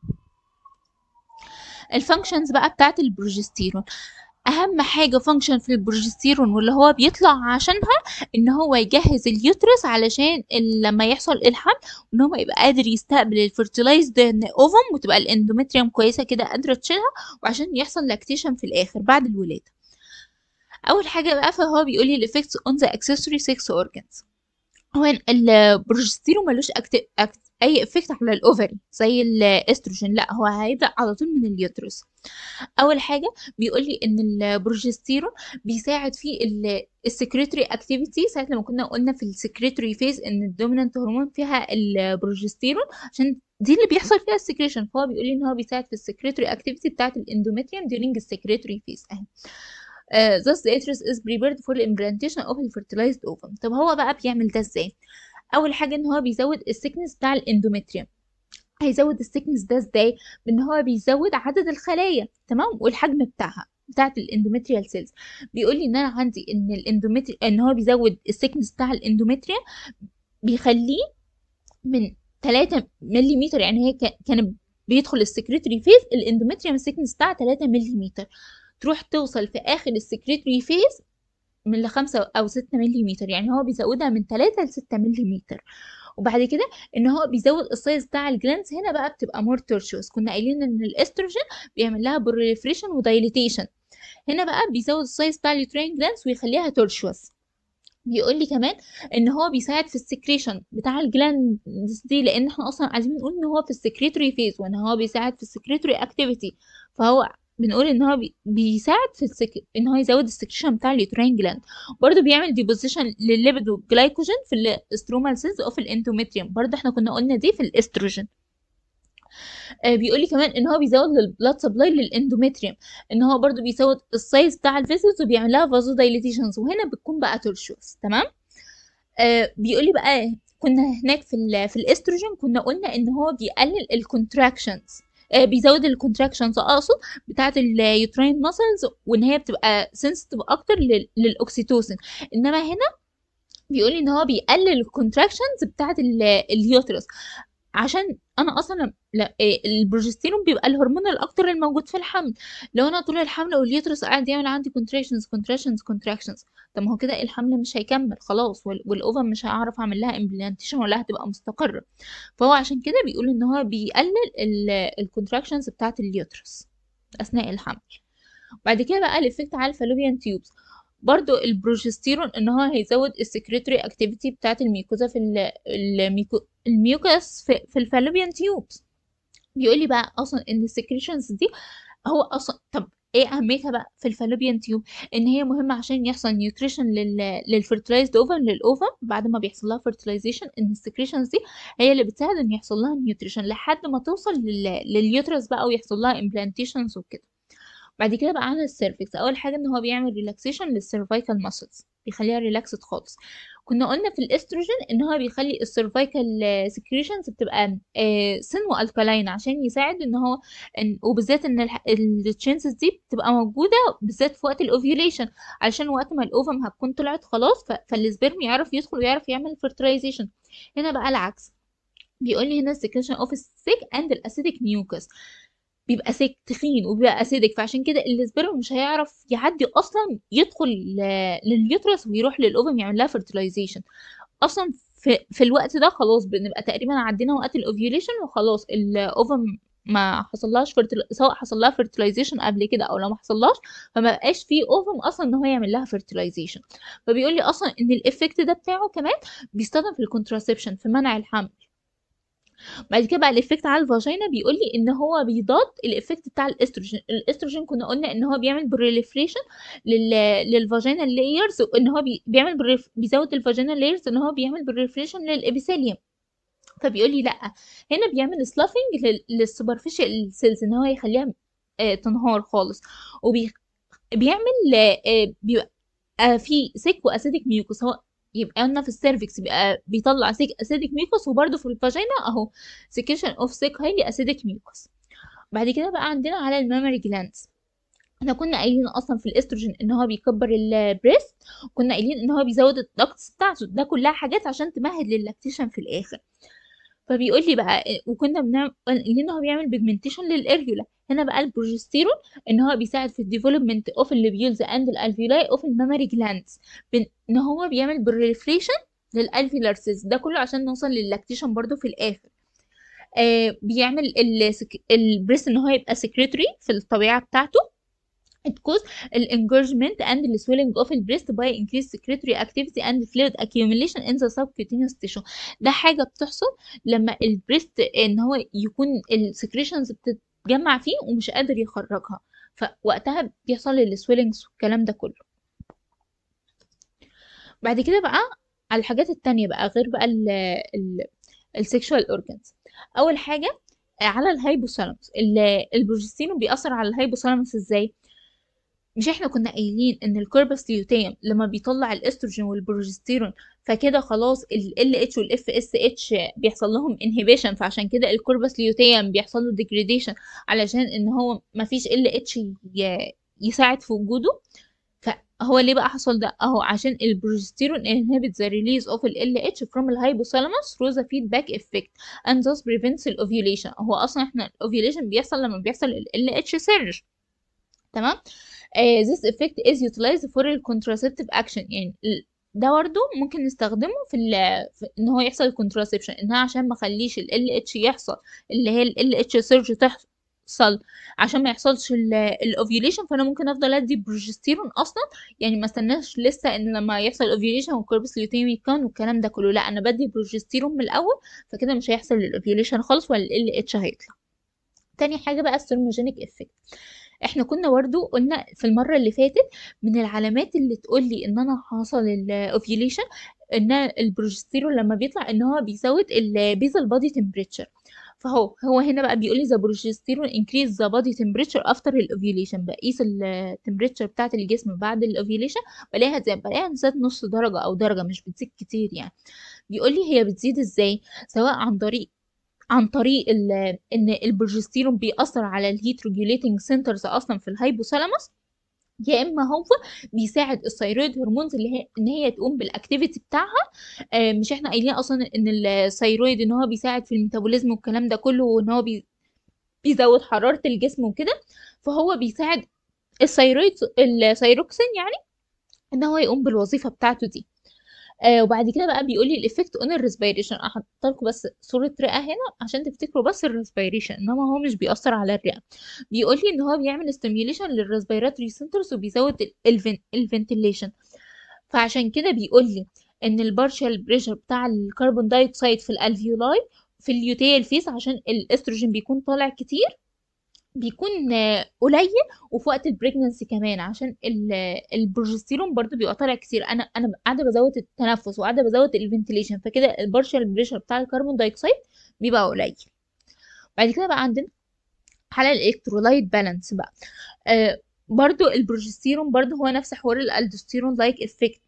الفانكشنز بقى بتاعت البروجستيرون اهم حاجه فانكشن في البروجستيرون واللي هو بيطلع عشانها ان هو يجهز اليوترس علشان لما يحصل الحمل وان هو يبقى قادر يستقبل الفيرتلايزد اوفم وتبقى الاندومتريوم كويسه كده قادره تشيلها وعشان يحصل لاكتيشن في الاخر بعد الولاده اول حاجه بقى فهو بيقول لي الافكتس اون ذا اكسسوري 6 اورجانز هو البروجستيرون ملوش أكت... أكت... اي افكت على الاوفري زي الاستروجين لا هو هيبدا على طول من اليوترس اول حاجه بيقول لي ان البروجستيرون بيساعد في السكريتري اكتيفيتي ساعه لما كنا قلنا في السكريتري فيز ان الدومينانت هرمون فيها البروجستيرون عشان دي اللي بيحصل فيها السكريشن فهو بيقول لي ان هو بيساعد في السكريتري اكتيفيتي بتاعه الاندوميتريوم during السكريتري فيز اهي Uh, thus the uterus is prepared for the implantation of the fertilized ovum طب هو بقى بيعمل ده ازاي اول حاجه ان هو بيزود السكنس بتاع الاندومتريوم هيزود السكنس ده ازاي بان هو بيزود عدد الخلايا تمام والحجم بتاعها بتاعت الاندوميتريال سيلز بيقول لي ان انا عندي ان الاندوميتري ان هو بيزود السكنس بتاع الاندوميتريا بيخليه من 3 ملم يعني هي كان بيدخل السكريتري فيز الاندوميتريوم السكنس بتاعها 3 ملم تروح توصل في اخر السكريتري فيز من لخمسة أو ستة مليمتر يعني هو بيزودها من تلاتة لستة مليمتر وبعد كده ان هو بيزود السايز بتاع الجلانس هنا بقى بتبقى مور تورشوس كنا قايلين ان الاستروجين بيعمل لها بروليفريشن ودايليتيشن هنا بقى بيزود السايز بتاع اليوترين جلانس ويخليها تورشوس بيقول لي كمان ان هو بيساعد في السكريشن بتاع الجلاندز دي لان احنا اصلا عايزين نقول ان هو في السكريتوري فيز وان هو بيساعد في السكريتوري اكتيفيتي فهو بنقول ان هو بيساعد في السك... ان هو يزود السكريشن بتاع اليوترين جلاند برضه بيعمل ديبوزيشن للليبيد والجلايكوجين في الاسترومال سيلز او في الاندوميتريوم برضه احنا كنا قلنا دي في الاستروجين آه بيقول لي كمان ان هو بيزود البلاد سبلاي للاندوميتريوم ان هو برضو بيزود السايز بتاع الفيسلز وبيعمل لها فازو دايليتيشنز وهنا بتكون بقى تورشوس تمام آه بيقول لي بقى كنا هناك في ال في الاستروجين كنا قلنا ان هو بيقلل الكونتراكشنز آه بيزود الكونتراكشنز اقصد بتاعه اليوترين ماسلز وان هي بتبقى سنسيتيف اكتر للاكسيتوسين انما هنا بيقول لي ان هو بيقلل الكونتراكشنز بتاعه اليوترس عشان انا اصلا لا إيه، البروجستيرون بيبقى الهرمون الاكتر الموجود في الحمل لو انا طول الحمل واليوترس قاعد يعمل عندي كونتراكشنز كونتراكشنز كونتراكشنز طب ما هو كده الحمل مش هيكمل خلاص والاوفم مش هعرف اعمل لها امبلانتيشن ولا هتبقى مستقره فهو عشان كده بيقول ان هو بيقلل الكونتراكشنز بتاعه اليوترس اثناء الحمل بعد كده بقى الافكت على الفالوبيان تيوبس برضو البروجستيرون ان هو هيزود السكريتوري اكتيفيتي بتاعت الميكوزا في الميكو الميوكس في, في الفالوبيان تيوبس بيقول لي بقى اصلا ان السكريشنز دي هو اصلا طب ايه اهميتها بقى في الفالوبيان تيوب ان هي مهمه عشان يحصل نيوتريشن لل للفرتلايزد اوفر للاوفر بعد ما بيحصل لها فرتلايزيشن ان السكريشنز دي هي اللي بتساعد ان يحصل لها نيوتريشن لحد ما توصل لل... لليوترس بقى ويحصل لها امبلانتيشنز وكده بعد كده بقى عن السيرفكس اول حاجه ان هو بيعمل ريلاكسيشن للسيرفايكال ماسلز بيخليها ريلاكسد خالص كنا قلنا في الاستروجين ان هو بيخلي السيرفايكال سكريشنز بتبقى سن والكالاين عشان يساعد ان هو إن وبالذات ان التشانسز دي بتبقى موجوده بالذات في وقت الاوفيوليشن عشان وقت ما الاوفم هتكون طلعت خلاص فالسبرم يعرف يدخل ويعرف يعمل فرتلايزيشن هنا بقى العكس بيقول لي هنا السكريشن اوف السيك اند الاسيديك ميوكس بيبقى سك تخين وبيبقى اسيدك فعشان كده السبرم مش هيعرف يعدي اصلا يدخل لليوترس ويروح للاوفم يعمل لها فرتلايزيشن اصلا في, في الوقت ده خلاص بنبقى تقريبا عدينا وقت الاوفيوليشن وخلاص الاوفم ما حصلهاش فرتل... سواء حصل لها فرتلايزيشن قبل كده او لو ما حصلهاش فما بقاش في اوفم اصلا ان هو يعمل لها فرتلايزيشن فبيقول لي اصلا ان الايفكت ده بتاعه كمان بيستخدم في الكونتراسبشن في منع الحمل بعد كده بقى الايفكت على الفاجينا بيقول لي ان هو بيضاد الايفكت بتاع الاستروجين الاستروجين كنا قلنا ان هو بيعمل بريليفريشن لل... للفاجينا لايرز ان هو بي... بيعمل بريف... بيزود الفاجينا لايرز ان هو بيعمل بريليفريشن للابيثيليوم فبيقول لي لا هنا بيعمل سلافنج لل... للسوبرفيشال سيلز ان هو يخليها آه تنهار خالص وبي بيعمل آه بيبقى آه في سيك واسيدك ميوكوس هو يبقى لنا في السيرفكس بيبقى بيطلع سيك اسيدك ميوكوس وبرده في الفاجينا اهو سكيشن اوف سيك هايلي اسيدك ميوكوس بعد كده بقى عندنا على المامري جلاندز احنا كنا قايلين اصلا في الاستروجين ان هو بيكبر البريست كنا قايلين ان هو بيزود الدكتس بتاعته ده كلها حاجات عشان تمهد للاكتيشن في الاخر فبيقول لي بقى وكنا بنعمل ان هو بيعمل بيجمنتيشن للاريولا هنا بقى البروجستيرون ان هو بيساعد في الديفلوبمنت اوف الليبيولز اند الالفيولاي اوف المامري جلاندز ان هو بيعمل بريفليشن للالفيولار سيلز ده كله عشان نوصل للاكتيشن برضو في الاخر آه بيعمل البريس ان هو يبقى سكريتوري في الطبيعه بتاعته it cause الانجرجمنت and the swelling of the breast by increased secretory activity and fluid accumulation in the subcutaneous tissue ده حاجة بتحصل لما البريست ان هو يكون السكريشنز بتتجمع فيه ومش قادر يخرجها فوقتها بيحصل السويلنجز والكلام ده كله بعد كده بقى على الحاجات التانية بقى غير بقى السيكشوال اورجانز اول حاجة على الهايبوثالاموس البروجستين بيأثر على الهايبوثالاموس ازاي مش احنا كنا قايلين ان الكوربس ليوتيم لما بيطلع الاستروجين والبروجستيرون فكده خلاص ال اتش والاف اس اتش بيحصل لهم انهبيشن فعشان كده الكوربس ليوتيم بيحصل له ديجريديشن علشان ان هو مفيش ال اتش يساعد في وجوده فهو ليه بقى حصل ده اهو عشان البروجستيرون inhibits the release of ال LH from الهايبوثالاموس through the feedback effect and thus prevents الاوفيوليشن هو اصلا احنا الاوفيوليشن بيحصل لما بيحصل ال LH surge تمام uh, this effect is utilized for the contraceptive action يعني ده برضه ممكن نستخدمه في, في ان هو يحصل الكونتراسبشن انها عشان ما اخليش ال اتش يحصل اللي هي ال اتش سيرج تحصل عشان ما يحصلش الاوفيوليشن فانا ممكن افضل ادي بروجستيرون اصلا يعني ما استناش لسه ان لما يحصل الاوفيوليشن والكوربس ليوتيم يتكون والكلام ده كله لا انا بدي بروجستيرون من الاول فكده مش هيحصل الاوفيوليشن خالص ولا ال اتش هيطلع تاني حاجه بقى السيرموجينيك افكت احنا كنا برضو قلنا في المره اللي فاتت من العلامات اللي تقول لي ان انا حصل الاوفيوليشن ان البروجستيرون لما بيطلع ان هو بيزود البيزل بادي تمبريتشر فهو هو هنا بقى بيقول لي ذا بروجستيرون انكريز ذا بادي تمبريتشر افتر الاوفيوليشن بقيس التمبريتشر بتاعه الجسم بعد الاوفيوليشن بلاقيها زي بلاقيها زاد نص درجه او درجه مش بتزيد كتير يعني بيقول لي هي بتزيد ازاي سواء عن طريق عن طريق ان البروجستيرون بيأثر على الهيت ريجوليتنج سنترز اصلا في الهايبوثالاموس يا اما هو بيساعد الثيرويد هرمونز اللي هي ان هي تقوم بالاكتيفيتي بتاعها آه مش احنا قايلين اصلا ان الثيرويد ان هو بيساعد في الميتابوليزم والكلام ده كله وان هو بي بيزود حراره الجسم وكده فهو بيساعد الثيرويد الثيروكسين يعني ان هو يقوم بالوظيفه بتاعته دي آه وبعد كده بقى بيقول لي الايفكت اون الريسبيريشن احط لكم بس صوره رئه هنا عشان تفتكروا بس الريسبيريشن انما هو مش بيأثر على الرئه بيقول لي ان هو بيعمل ستيميوليشن للريسبيراتوري سنترز وبيزود الفنتيليشن فعشان كده بيقول لي ان البارشال بريشر بتاع الكربون دايوكسيد في الالفيولاي في اليوتيال فيس عشان الاستروجين بيكون طالع كتير بيكون قليل وفي وقت البريجننسي كمان عشان البروجستيرون برضو بيبقى طالع كتير انا انا قاعده بزود التنفس وقاعده بزود الفنتيليشن فكده البارشال بريشر بتاع الكربون دايوكسيد بيبقى قليل بعد كده بقى عندنا حالة الالكترولايت بالانس بقى آه برضو البروجستيرون برضو هو نفس حوار الالدوستيرون لايك افكت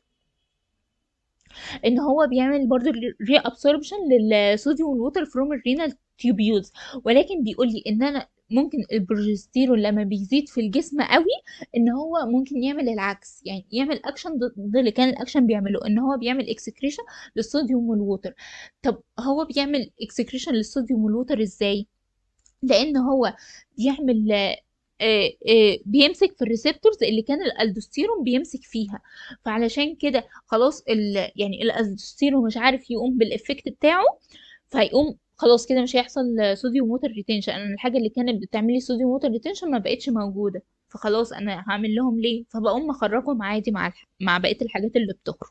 ان هو بيعمل برضو ري ابسوربشن للصوديوم والووتر فروم الرينال تيوبيولز ولكن بيقول لي ان انا ممكن البروجستيرون لما بيزيد في الجسم قوي ان هو ممكن يعمل العكس يعني يعمل اكشن ضد اللي كان الاكشن بيعمله ان هو بيعمل اكسكريشن للصوديوم والووتر طب هو بيعمل اكسكريشن للصوديوم والووتر ازاي لان هو بيعمل آه آه بيمسك في الريسبتورز اللي كان الالدوستيرون بيمسك فيها فعلشان كده خلاص يعني الالدوستيرون مش عارف يقوم بالافكت بتاعه فيقوم خلاص كده مش هيحصل صوديوم ووتر ريتنشن انا الحاجه اللي كانت بتعمل لي صوديوم ووتر ريتنشن ما بقتش موجوده فخلاص انا هعمل لهم ليه فبقوم اخرجهم عادي مع الح... مع بقيه الحاجات اللي بتخرج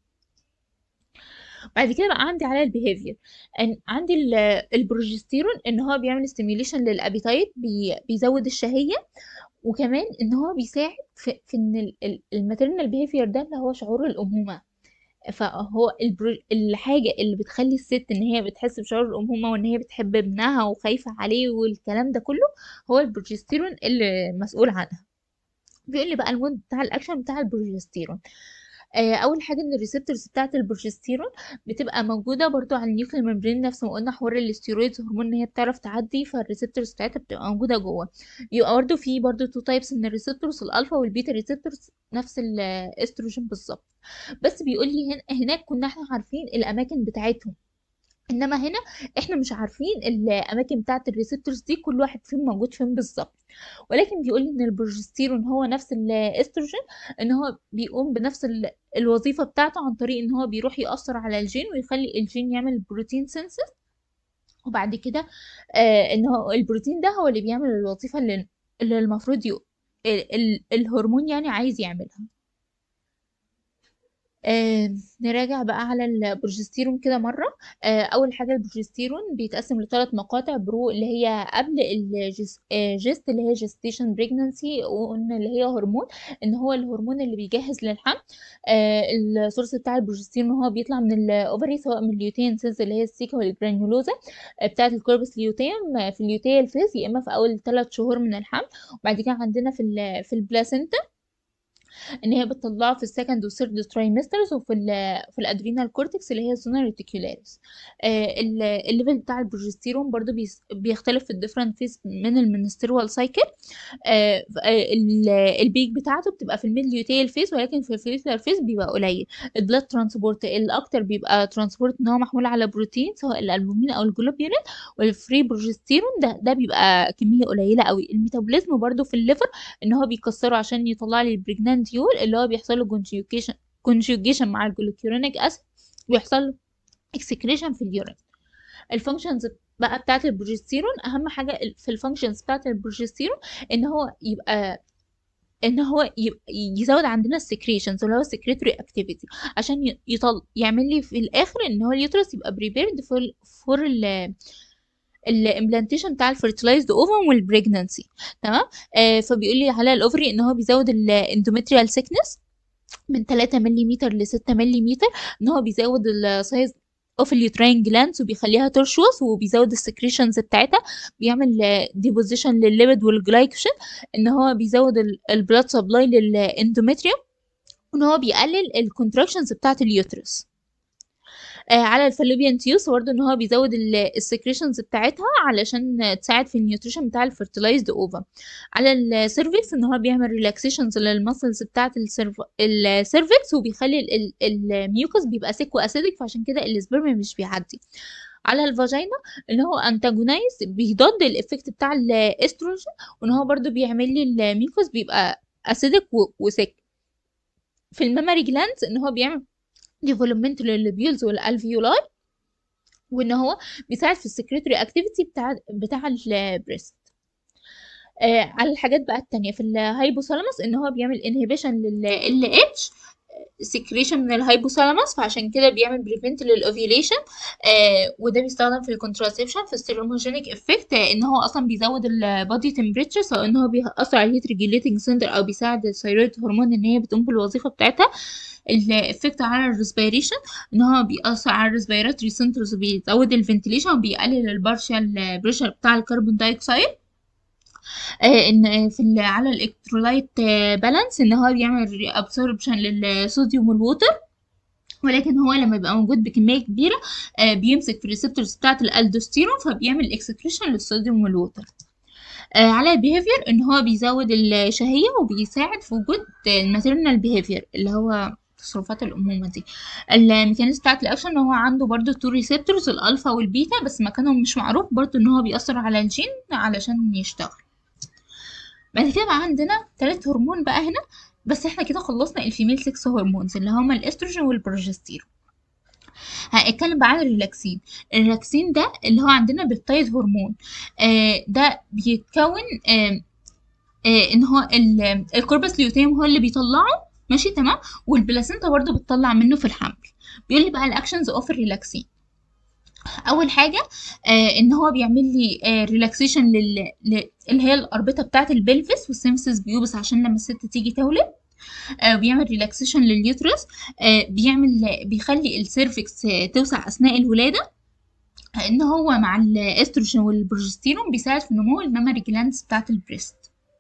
بعد كده بقى عندي على البيهيفير ان عندي البروجستيرون ان هو بيعمل ستيميوليشن للابيتايت بي... بيزود الشهيه وكمان ان هو بيساعد في, في ان الماتيرنال بيهيفير ده اللي هو شعور الامومه فهو البرو... الحاجة اللي بتخلي الست ان هي بتحس بشعور الأمومة وان هي بتحب ابنها وخايفة عليه والكلام ده كله هو البروجستيرون اللي مسؤول عنها بيقول لي بقى المود بتاع الاكشن بتاع البروجستيرون اول حاجه ان الريسبتورز بتاعه البروجستيرون بتبقى موجوده برضو على النيوكلير ممبرين نفس ما قلنا حوار الاستيرويدز هرمون ان هي بتعرف تعدي فالريسبتورز بتاعتها بتبقى موجوده جوه يبقى برضو في برضو تو تايبس من الريسبتورز الالفا والبيتا ريسبتورز نفس الاستروجين بالظبط بس بيقول لي هنا هناك كنا احنا عارفين الاماكن بتاعتهم انما هنا احنا مش عارفين الاماكن بتاعه الريسبتورز دي كل واحد فيهم موجود فين بالظبط ولكن بيقول لي ان البروجستيرون هو نفس الاستروجين ان هو بيقوم بنفس الوظيفه بتاعته عن طريق ان هو بيروح ياثر على الجين ويخلي الجين يعمل بروتين سينسس وبعد كده آه ان هو البروتين ده هو اللي بيعمل الوظيفه اللي, اللي المفروض يو الهرمون يعني عايز يعملها آه نراجع بقى على البروجستيرون كده مرة آه أول حاجة البروجستيرون بيتقسم لثلاث مقاطع برو اللي هي قبل الجست اللي هي جستيشن بريجنانسي وقلنا اللي هي هرمون إن هو الهرمون اللي بيجهز للحمل آه السورس بتاع البروجستيرون هو بيطلع من الأوفري سواء من اليوتين سيلز اللي هي السيكا والجرانيولوزا آه بتاعة الكوربس ليوتيم في اليوتيال فيز يا إما في أول ثلاث شهور من الحمل وبعد كده عندنا في في البلاسينتا ان هي بتطلعه في السكند والثيرد ترايمسترز وفي ال في الادرينال كورتكس اللي هي الزونا ريتيكولاريس الليفل بتاع البروجستيرون برضو بيس- بيختلف في الديفرنت فيز من المنسترول سايكل البيك بتاعته بتبقى في الميد ليوتيال فيز ولكن في الفيلتر فيز بيبقى قليل البلاد ترانسبورت الاكتر بيبقى ترانسبورت ان هو محمول على بروتين سواء الالبومين او الجلوبيولين والفري بروجستيرون ده ده بيبقى كميه قليله قوي الميتابوليزم برضو في الليفر ان هو بيكسره عشان يطلع لي البريجنانتيول اللي هو بيحصل له كونجيوكيشن كونجيوجيشن مع الجلوكيورونيك اسيد ويحصل له اكسكريشن في اليورين الفانكشنز بقى بتاعت البروجستيرون اهم حاجه في الفانكشنز بتاعت البروجستيرون ان هو يبقى ان هو يبقى يزود عندنا السكريشنز اللي هو السكريتوري اكتيفيتي عشان ي- يطل يعمل لي في الاخر ان هو اليوترس يبقى بريبيرد فور فور ال الامبلانتيشن بتاع الفيرتلايزد اوفم والبريجنانسي تمام آه فبيقول لي على الاوفري ان هو بيزود الاندوميتريال سيكنس من 3 ملم ل 6 ملم ان هو بيزود السايز اوف اليوتراين جلاندز وبيخليها ترشوس وبيزود السكريشنز بتاعتها بيعمل ديبوزيشن للليبيد والجلايكوجين ان هو بيزود البلاد سبلاي للاندوميتريوم وان هو بيقلل الكونتراكشنز بتاعت اليوترس آه على الفالوبيان تيوس برضه ان هو بيزود السكريشنز بتاعتها علشان تساعد في النيوتريشن بتاع الفيرتلايزد اوفا على السيرفكس ان هو بيعمل ريلاكسيشنز للمسلز بتاعت السيرفكس وبيخلي ال- ال- الميوكس بيبقى سيك واسيدك فعشان كده السبرم مش بيعدي على الفاجينا ان هو انتاجونايز بيضاد الايفكت بتاع الاستروجين وان هو برضو بيعمل لي الميوكس بيبقى اسيدك وسيك في الميموري جلاندز ان هو بيعمل ديفلوبمنت للبيولز والالفيولاي وان هو بيساعد في السكريتوري اكتيفيتي بتاع بتاع البريست آه على الحاجات بقى التانية في الهايبوثالاموس ان هو بيعمل انهبيشن لل اتش سكريشن من الهايبوثالاموس فعشان كده بيعمل بريفنت للاوفيوليشن آه وده بيستخدم في الكونتراسبشن في السيروموجينيك افكت آه ان هو اصلا بيزود البادي تمبريتشر سواء ان هو بيأثر على الهيت ريجيليتنج سنتر او بيساعد الثيرويد هرمون ان هي بتقوم بالوظيفه بتاعتها الافكت على الريسبيريشن ان هو بيأثر على الريسبيراتوري سنترز وبيزود الفنتيليشن وبيقلل البارشال بريشر بتاع الكربون دايوكسيد آه ان في ال- على الالكترولايت بالانس ان هو بيعمل ابسوربشن للصوديوم والووتر ولكن هو لما بيبقى موجود بكميه كبيره آه بيمسك في الريسبتورز بتاعه الالدوستيرون فبيعمل اكسكريشن للصوديوم والووتر آه على البيهيفير ان هو بيزود الشهيه وبيساعد في وجود الماتيرنال بيهيفير اللي هو تصرفات الأمومة دي الميكانيزم بتاعت الأكشن إن هو عنده برضو تو ريسبتورز الألفا والبيتا بس مكانهم مش معروف برضو إن هو بيأثر على الجين علشان يشتغل بعد كده بقى عندنا تالت هرمون بقى هنا بس احنا كده خلصنا الفيميل سكس هرمونز اللي هما الاستروجين والبروجستيرون هنتكلم بقى عن الريلاكسين الريلاكسين ده اللي هو عندنا بيبتايد هرمون آه ده بيتكون آه آه ان هو ال- الكوربس ليوتيم هو اللي بيطلعه ماشي تمام والبلاسينتا برضو بتطلع منه في الحمل بيقول لي بقى الاكشنز اوف الريلاكسين اول حاجه آه ان هو بيعمل لي آه ريلاكسيشن لل... ل... اللي هي الاربطه بتاعه البلفس والسيمسس بيوبس عشان لما الست تيجي تولد آه بيعمل ريلاكسيشن لليوترس آه بيعمل بيخلي السيرفكس آه توسع اثناء الولاده ان هو مع الاستروجين والبروجستيرون بيساعد في نمو المامري جلاندز بتاعه البريست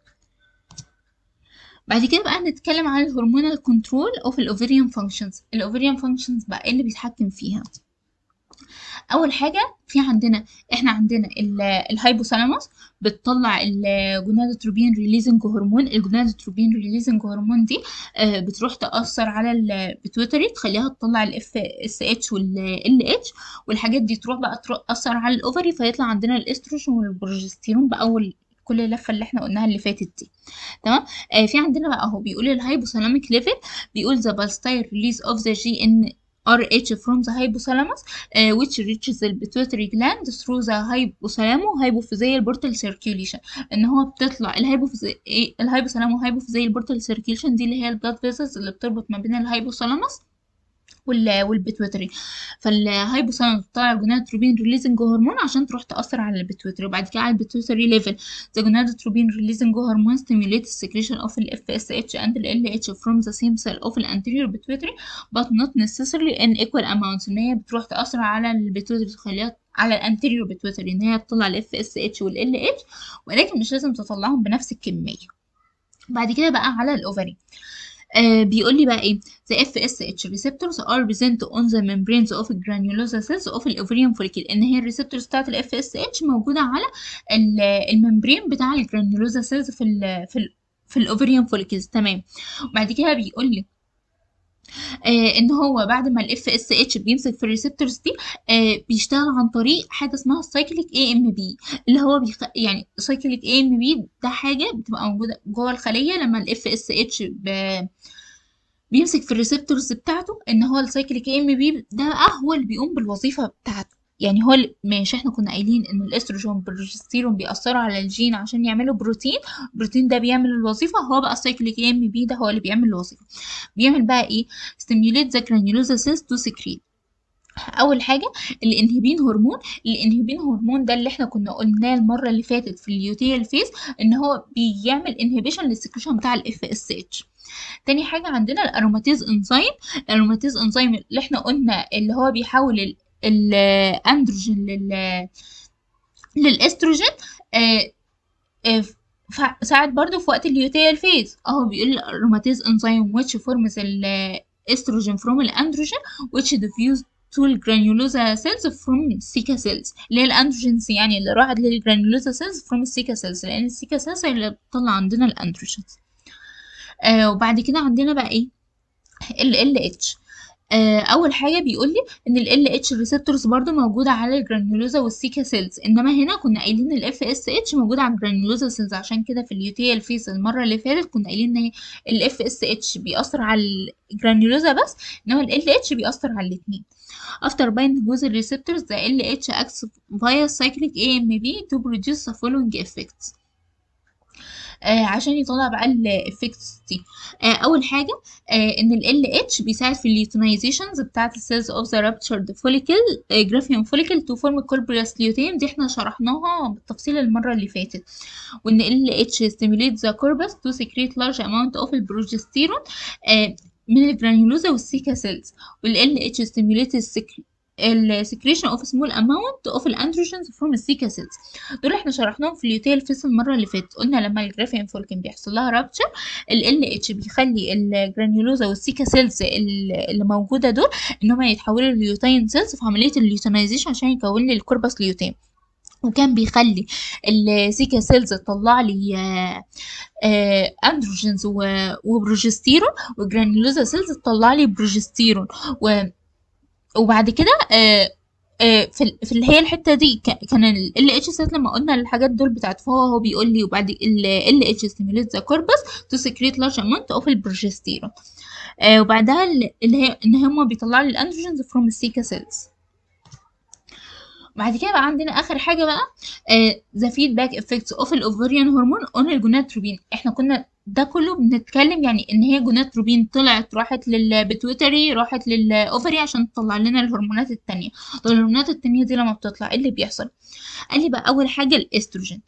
بعد كده بقى نتكلم عن الهرمونال كنترول اوف الاوفريان فانكشنز الاوفريان فانكشنز بقى ايه اللي بيتحكم فيها اول حاجه في عندنا احنا عندنا ال- الهايبوثالاموس بتطلع الجونادوتروبين ريليزنج هرمون الجونادوتروبين ريليزنج هرمون دي آه، بتروح تاثر على البيتويتري تخليها تطلع الاف اس اتش والال اتش والحاجات دي تروح بقى تاثر على الاوفري فيطلع عندنا الاستروجين والبروجستيرون باول كل اللفه اللي احنا قلناها اللي فاتت دي تمام آه في عندنا بقى اهو بيقول الهايبوثالاميك ليفل بيقول the pulsatile release of the gene RH from the hypothalamus uh, which reaches the pituitary gland through the hypothalamo hypophyseal portal circulation ان هو بتطلع الهايبوفيزي الهايبوثالامو hypophyseal portal circulation دي اللي هي البلاد فيسلز اللي بتربط ما بين الهايبوثالاموس وال والبيتويتري فالهايبوثالاموس بتطلع الجونادوتروبين ريليزنج هرمون عشان تروح تاثر على البيتويتري وبعد كده على البيتويتري ليفل the gonadotropin releasing hormone stimulates secretion of the FSH and the LH from the same cell of the anterior pituitary but not necessarily in equal amounts ان هي بتروح تأثر على البيتويتري تخليها على الانتيريور بيتويتري ان هي تطلع ال FSH وال LH ولكن مش لازم تطلعهم بنفس الكمية بعد كده بقى على الاوفري آه بيقول لي بقى ايه the FSH receptors are present on the membranes of granulosa cells of the ovarian follicle ان هي الريسبتورز بتاعت ال FSH موجوده على الممبرين بتاع الجرانيولوزا سيلز في ال في ال في الاوفريان فوليكلز تمام وبعد كده بيقول لي آه ان هو بعد ما الاف اس اتش بيمسك في الريسبتورز دي آه بيشتغل عن طريق حاجه اسمها السايكليك اي ام بي اللي هو بيخ... يعني سايكليك اي ام بي ده حاجه بتبقى موجوده جوه الخليه لما الاف اس اتش ب... بيمسك في الريسبتورز بتاعته ان هو السايكليك اي ام بي ده بقى هو اللي بيقوم بالوظيفه بتاعته يعني هو ماشي احنا كنا قايلين ان الاستروجين والبروجستيرون بيأثروا على الجين عشان يعملوا بروتين البروتين ده بيعمل الوظيفه هو بقى السايكليك ام بي ده هو اللي بيعمل الوظيفه بيعمل بقى ايه stimulate the granulosa cells to secrete اول حاجه الانهبين هرمون الانهبين هرمون ده اللي احنا كنا قلناه المره اللي فاتت في اليوتيال فيز ان هو بيعمل انهبيشن للسكريشن بتاع الاف اس اتش تاني حاجه عندنا الاروماتيز انزيم الاروماتيز انزيم اللي احنا قلنا اللي هو بيحول الاندروجين لل للاستروجين آه آه ساعد برضو في وقت اليوتيال فيز اهو بيقول aromatase enzyme which forms الاستروجين from الاندروجين which diffuse to الجرانيولوزا cells from سيكا cells اللي هي الاندروجينز يعني اللي راحت للجرانيولوزا cells from السيكا cells لان السيكا cells هي اللي بتطلع عندنا الاندروجينز آه وبعد كده عندنا بقى ايه ال اتش آه اول حاجه بيقول لي ان ال اتش ريسبتورز برضو موجوده على الجرانيولوزا والسيكا سيلز انما هنا كنا قايلين الاف اس اتش موجوده على الجرانيولوزا سيلز عشان كده في اليوتيال فيس المره اللي فاتت كنا قايلين ان الاف اس اتش بيأثر على الجرانيولوزا بس انما ال اتش بيأثر على الاثنين after binding with the receptors the LH acts via cyclic AMP to produce the following effects آه عشان يطلع بقى الافكتس دي آه اول حاجه آه ان ال LH بيساعد في الليوتينايزيشنز بتاعه السيلز اوف ذا رابتشرد فوليكل جرافيان فوليكل تو فورم كولبريس ليوتين دي احنا شرحناها بالتفصيل المره اللي فاتت وان ال LH stimulates the corpus to secrete large amount of البروجستيرون آه من الجرانيولوزا والسيكا سيلز وال LH stimulates السكريشن اوف سمول اماونت اوف الاندروجينز فروم السيكا سيلز دول احنا شرحناهم في اليوتيل فيس المره اللي فاتت قلنا لما الجرافين فولكن بيحصل لها رابتشر ال ال اتش بيخلي الجرانيولوزا والسيكا سيلز اللي موجوده دول ان هم يتحولوا لليوتين سيلز في عمليه الليوتينايزيشن عشان يكون لي الكوربس ليوتين وكان بيخلي السيكا سيلز تطلع لي اندروجينز وبروجستيرون والجرانيولوزا سيلز تطلع لي بروجستيرون و وبعد كده آه آه في, في اللي هي الحته دي كان ال اتش سيت لما قلنا الحاجات دول بتاعت فهو هو بيقول لي وبعد ال اتش ستيموليت ذا كوربس تو سكريت لارج اماونت اوف البروجستيرون آه وبعدها اللي هي ان هم بيطلعوا لي الاندروجينز فروم السيكا سيلز بعد كده بقى عندنا اخر حاجه بقى ذا فيدباك افكتس اوف الاوفريان هرمون اون الجوناتروبين احنا كنا ده كله بنتكلم يعني ان هي جوناتروبين طلعت راحت للبيتويتري راحت للاوفري عشان تطلع لنا الهرمونات التانية طب الهرمونات التانية دي لما بتطلع ايه اللي بيحصل قال لي بقى اول حاجه الاستروجين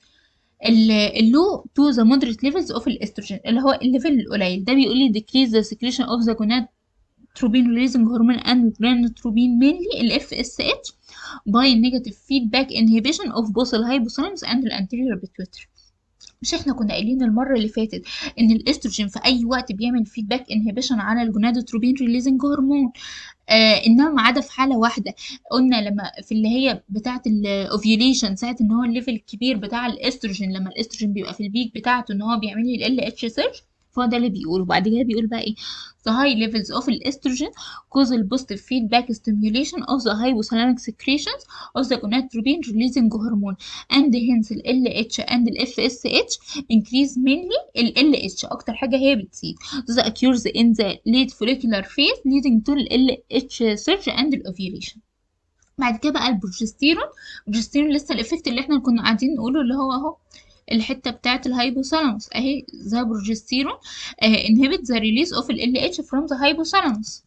اللو تو ذا مودريت ليفلز اوف الاستروجين اللي هو الليفل القليل ده بيقول لي decrease the secretion of the gonadotropin releasing hormone and gonadotropin mainly ال FSH by negative feedback inhibition of both الhypothalamus and الانتيريور pituitary مش احنا كنا قايلين المره اللي فاتت ان الاستروجين في اي وقت بيعمل فيدباك انهبيشن على الجونادوتروبين ريليزنج هرمون آه انما ما عدا في حاله واحده قلنا لما في اللي هي بتاعه الاوفيوليشن ساعه ان هو الليفل الكبير بتاع الاستروجين لما الاستروجين بيبقى في البيك بتاعته ان هو بيعمل لي ال اتش سيرش فهو ده اللي بيقوله بعد كده بيقول بقى ايه the high levels of estrogen cause a positive feedback stimulation of the hypothalamic secretions of the gonadotropin releasing hormone and hence ال LH and ال FSH increase mainly ال LH اكتر حاجة هي بتزيد this occurs in the late follicular phase leading to ال LH surge and ال ovulation بعد كده بقى البروجستيرون البروجستيرون لسه الافكت اللي احنا كنا قاعدين نقوله اللي هو اهو الحته بتاعه الهايبوثالاموس اهي ذا بروجستيرون inhibit the release of ال LH from the hypothalamus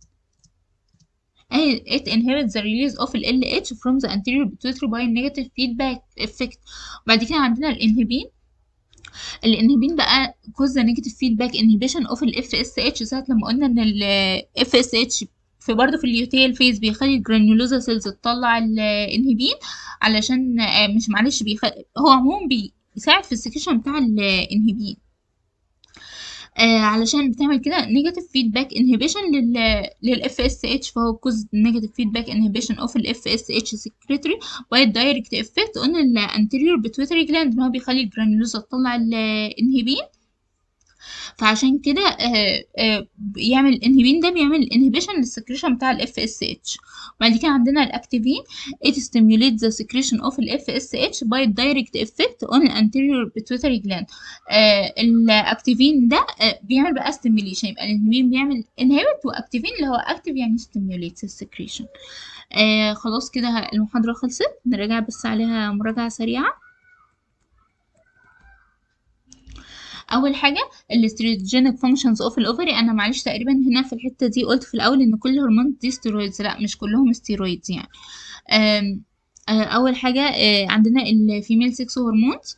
اهي it inhibits the release of ال LH from the anterior pituitary by negative feedback effect بعد كده عندنا الانهبين الانهبين بقى cause the negative feedback inhibition of ال FSH ساعة لما قلنا ان ال FSH في برضه في اليوتيل فيز بيخلي الجرانيولوزا سيلز تطلع الانهبين علشان مش معلش بيخلي هو عموما بي يساعد في السكريشن بتاع الانهبين آه علشان بتعمل كده نيجاتيف فيدباك انهبيشن لل للاف اس اتش فهو كوز نيجاتيف فيدباك انهبيشن اوف الاف اس اتش سكريتوري باي دايركت افكت اون الانتيريور بيتويتري جلاند ان هو بيخلي الجرانيولوزا تطلع الانهبين فعشان كده آه آه يعمل الانهبين ده بيعمل انهبيشن للسكريشن بتاع الاف اس اتش وبعد كده عندنا الاكتيفين it stimulates the secretion of ال FSH by direct effect on the anterior pituitary gland آه الاكتيفين ده آه بيعمل بقى stimulation يبقى الانهبين بيعمل inhibit واكتيفين اللي هو active يعني stimulates السكريشن آه خلاص كده المحاضرة خلصت نراجع بس عليها مراجعة سريعة اول حاجه الاستروجينيك فانكشنز اوف الاوفري انا معلش تقريبا هنا في الحته دي قلت في الاول ان كل هرمون دي ستيرويدز لا مش كلهم ستيرويدز يعني اول حاجه عندنا الفيميل سكس هرمونز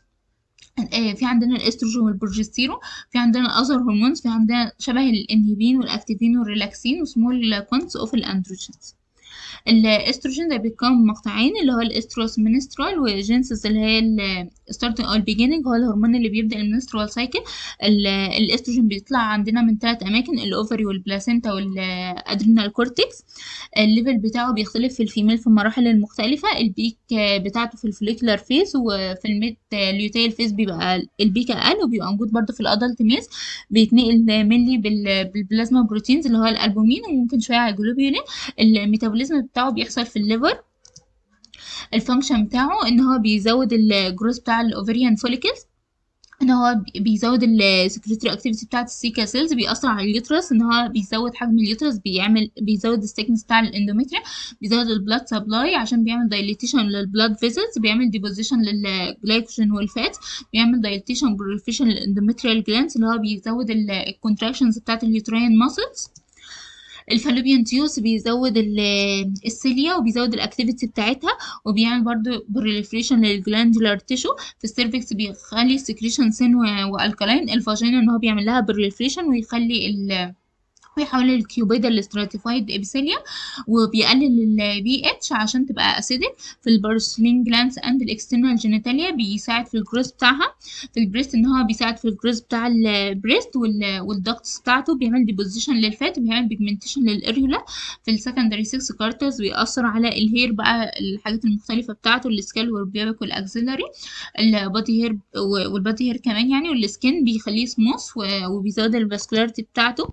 في عندنا الاستروجين والبروجستيرون في عندنا الاذر هرمونز في عندنا شبه الانهبين والاكتيفين والريلاكسين وسمول كونتس اوف الاندروجينز الاستروجين ده بيتكون من مقطعين اللي هو الاستروس منسترال والجينسس اللي هي الستارتنج او البيجيننج هو الهرمون اللي بيبدا المنسترال سايكل الاستروجين بيطلع عندنا من ثلاث اماكن الاوفري والبلاسينتا والادرينال كورتكس الليفل بتاعه بيختلف في الفيميل في المراحل المختلفه البيك بتاعته في الفوليكولار فيز وفي الميد ليوتيل فيز بيبقى البيك اقل وبيبقى موجود برده في الادلت ميز بيتنقل مينلي بالبلازما بروتينز اللي هو الالبومين وممكن شويه على الجلوبيولين الميتابوليزم بتاعه بيحصل في الليفر الفانكشن بتاعه ان هو بيزود الجروث بتاع الاوفريان فوليكلز ان هو بيزود السكريتري اكتيفيتي بتاعت السيكا سيلز بيأثر على اليوترس ان هو بيزود حجم اليوترس بيعمل بيزود السكنس بتاع الاندوميتريا بيزود البلاد سبلاي عشان بيعمل دايليتيشن للبلاد فيزلز بيعمل ديبوزيشن للجلايكوجين والفات بيعمل دايليتيشن بروفيشن للاندوميتريال جلانس اللي هو بيزود الكونتراكشنز بتاعت اليوترين ماسلز الفالوبيان تيوس بيزود السيليا وبيزود الاكتيفيتي بتاعتها وبيعمل برضو بريليفريشن للجلاندولار تيشو في السيرفكس بيخلي السكريشن سين والكلاين الفاجينا ان هو بيعمل لها بريليفريشن ويخلي ال ويحول الكيوبيدا لستراتيفايد ابيثيليا وبيقلل البي اتش عشان تبقى اسيدك في البارسلين جلانس اند الاكسترنال جينيتاليا بيساعد في الجروث بتاعها في البريست ان هو بيساعد في الجروث بتاع البريست والدكتس بتاعته بيعمل ديبوزيشن للفات وبيعمل بيجمنتيشن للاريولا في السكندري 6 كارترز بيأثر على الهير بقى الحاجات المختلفة بتاعته السكال والبيبك والاكسلري البادي هير والبادي هير كمان يعني والسكين بيخليه سموث وبيزود الفاسكولاريتي بتاعته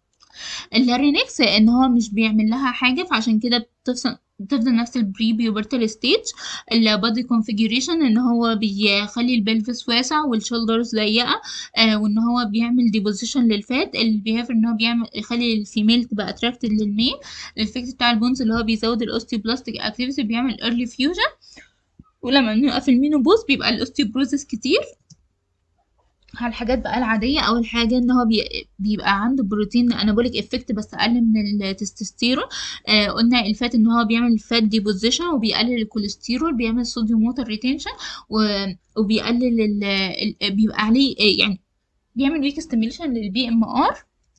اللارينكس ان هو مش بيعمل لها حاجه فعشان كده بتفصل بتفضل نفس البري بيوبرتال ستيج البادي كونفيجريشن ان هو بيخلي البلفس واسع والشولدرز ضيقه آه وان هو بيعمل ديبوزيشن للفات البيهيفير ان هو بيعمل يخلي الفيميل تبقى اتراكتد للميل الافكت بتاع البونز اللي هو بيزود الاوستيوبلاستيك اكتيفيتي بيعمل ايرلي فيوجن ولما بنبقى في المينوبوز بيبقى الاوستيوبروزس كتير على الحاجات بقى العادية أول حاجة إن هو بيبقى عنده بروتين أنابوليك إفكت بس أقل من التستوستيرون آه قلنا الفات إن هو بيعمل فات ديبوزيشن وبيقلل الكوليسترول بيعمل صوديوم ووتر ريتينشن وبيقلل ال بيبقى عليه يعني بيعمل ويك ستيميليشن للبي ام ار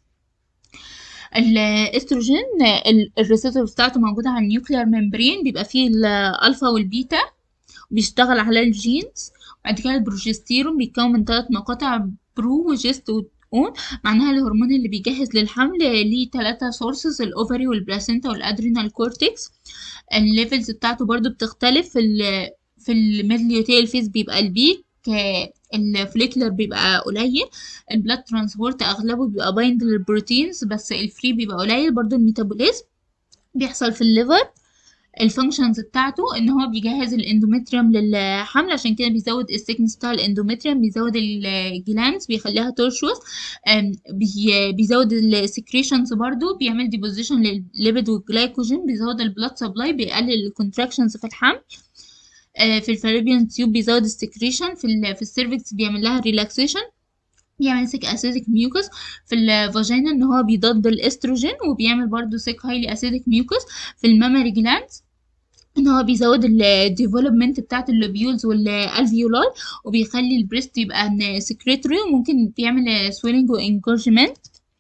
الاستروجين الريسبتور بتاعته موجودة على النيوكلير ممبرين بيبقى فيه الألفا والبيتا بيشتغل على الجينز بعد كده البروجستيرون بيتكون من ثلاث مقاطع برو وجست اون معناها الهرمون اللي بيجهز للحمل ليه ثلاثة سورسز الاوفري والبلاسينتا والادرينال كورتكس الليفلز بتاعته برضو بتختلف في ال في الميدليوتيل فيز بيبقى البيك الفوليكولر بيبقى قليل البلاد ترانسبورت اغلبه بيبقى بايند للبروتينز بس الفري بيبقى قليل برضو الميتابوليزم بيحصل في الليفر الفانكشنز بتاعته ان هو بيجهز الاندومتريوم للحمل عشان كده بيزود السكنس بتاع الاندومتريوم بيزود الجلانس بيخليها تورشوس بي بيزود السكريشنز برضو بيعمل ديبوزيشن للليبيد والجلايكوجين بيزود البلاد سبلاي بيقلل الكونتراكشنز في الحمل في الفالوبيان تيوب بيزود السكريشن في في السيرفكس بيعمل لها ريلاكسيشن بيعمل سيك اسيدك ميوكس في الفاجينا ان هو بيضاد الاستروجين وبيعمل برضو سيك هايلي اسيدك ميوكس في المامري جلاند ان هو بيزود الديفلوبمنت بتاعت اللوبيولز والالفيولاي وبيخلي البريست يبقى سكريتوري وممكن بيعمل سويلنج وانكورجمنت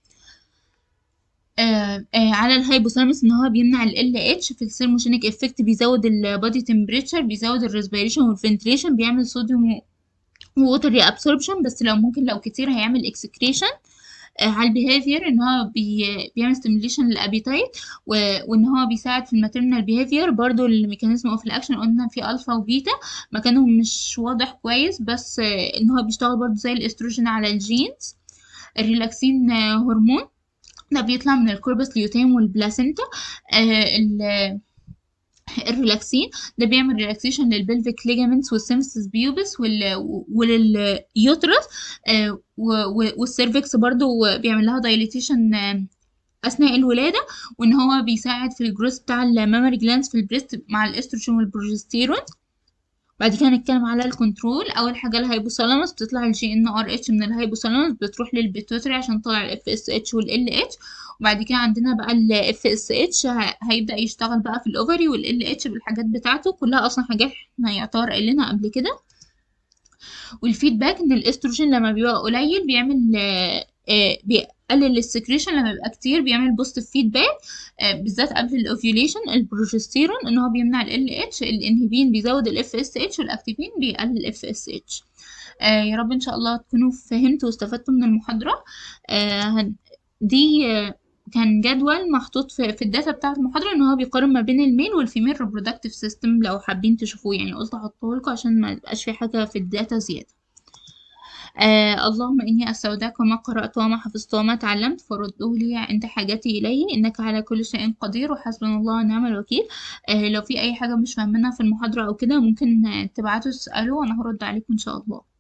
آه آه على الهايبوثالاموس ان هو بيمنع ال اتش في الثيرموجينيك افكت بيزود البادي تمبريتشر بيزود الريسبيريشن والفنتريشن بيعمل صوديوم ووتر ابسوربشن بس لو ممكن لو كتير هيعمل اكسكريشن آه، على البيهافير ان هو بي بيعمل ستيميوليشن للابيتايت وان هو بيساعد في الماتيرنال بيهافير برضو الميكانيزم اوف الاكشن قلنا في الفا وبيتا مكانهم مش واضح كويس بس آه، ان هو بيشتغل برضو زي الاستروجين على الجينز الريلاكسين آه، هرمون ده بيطلع من الكوربس ليوتيم والبلاسينتا آه الريلاكسين ده بيعمل ريلاكسيشن للبلفيك ليجامنتس والسيمسس بيوبس ولليوترس آه والسيرفكس برضو بيعمل لها دايليتيشن آه اثناء الولاده وان هو بيساعد في الجروث بتاع المامري جلانس في البريست مع الاستروجين والبروجستيرون بعد كده نتكلم على الكنترول اول حاجه الهايبوثالاموس بتطلع الجي ان ار اتش من الهايبوثالاموس بتروح للبيتوتري عشان تطلع الاف اس اتش والال اتش وبعد كده عندنا بقى الاف اس اتش هيبدا يشتغل بقى في الاوفري والال اتش بالحاجات بتاعته كلها اصلا حاجات احنا يعتبر قايلينها قبل كده والفيدباك ان الاستروجين لما بيبقى قليل بيعمل آه آه بيقلل السكريشن لما بيبقى كتير بيعمل بوزيتيف فيدباك آه بالذات قبل الاوفيوليشن البروجستيرون ان هو بيمنع ال اتش الانهبين بيزود الاف اس اتش والاكتيفين بيقلل الاف اس اتش يا رب ان شاء الله تكونوا فهمتوا واستفدتوا من المحاضره آه دي آه كان جدول محطوط في, في الداتا بتاعه المحاضره ان هو بيقارن ما بين الميل والفيميل ريبرودكتيف سيستم لو حابين تشوفوه يعني قلت احطه لكم عشان ما يبقاش في حاجه في الداتا زياده آه اللهم إني أستودعك وما قرأت وما حفظت وما تعلمت فرده لي عند حاجتي إليه إنك على كل شيء قدير وحسبنا الله ونعم الوكيل آه لو في أي حاجة مش فاهمينها في المحاضرة أو كده ممكن تبعتوا تسألوا وأنا هرد عليكم إن شاء الله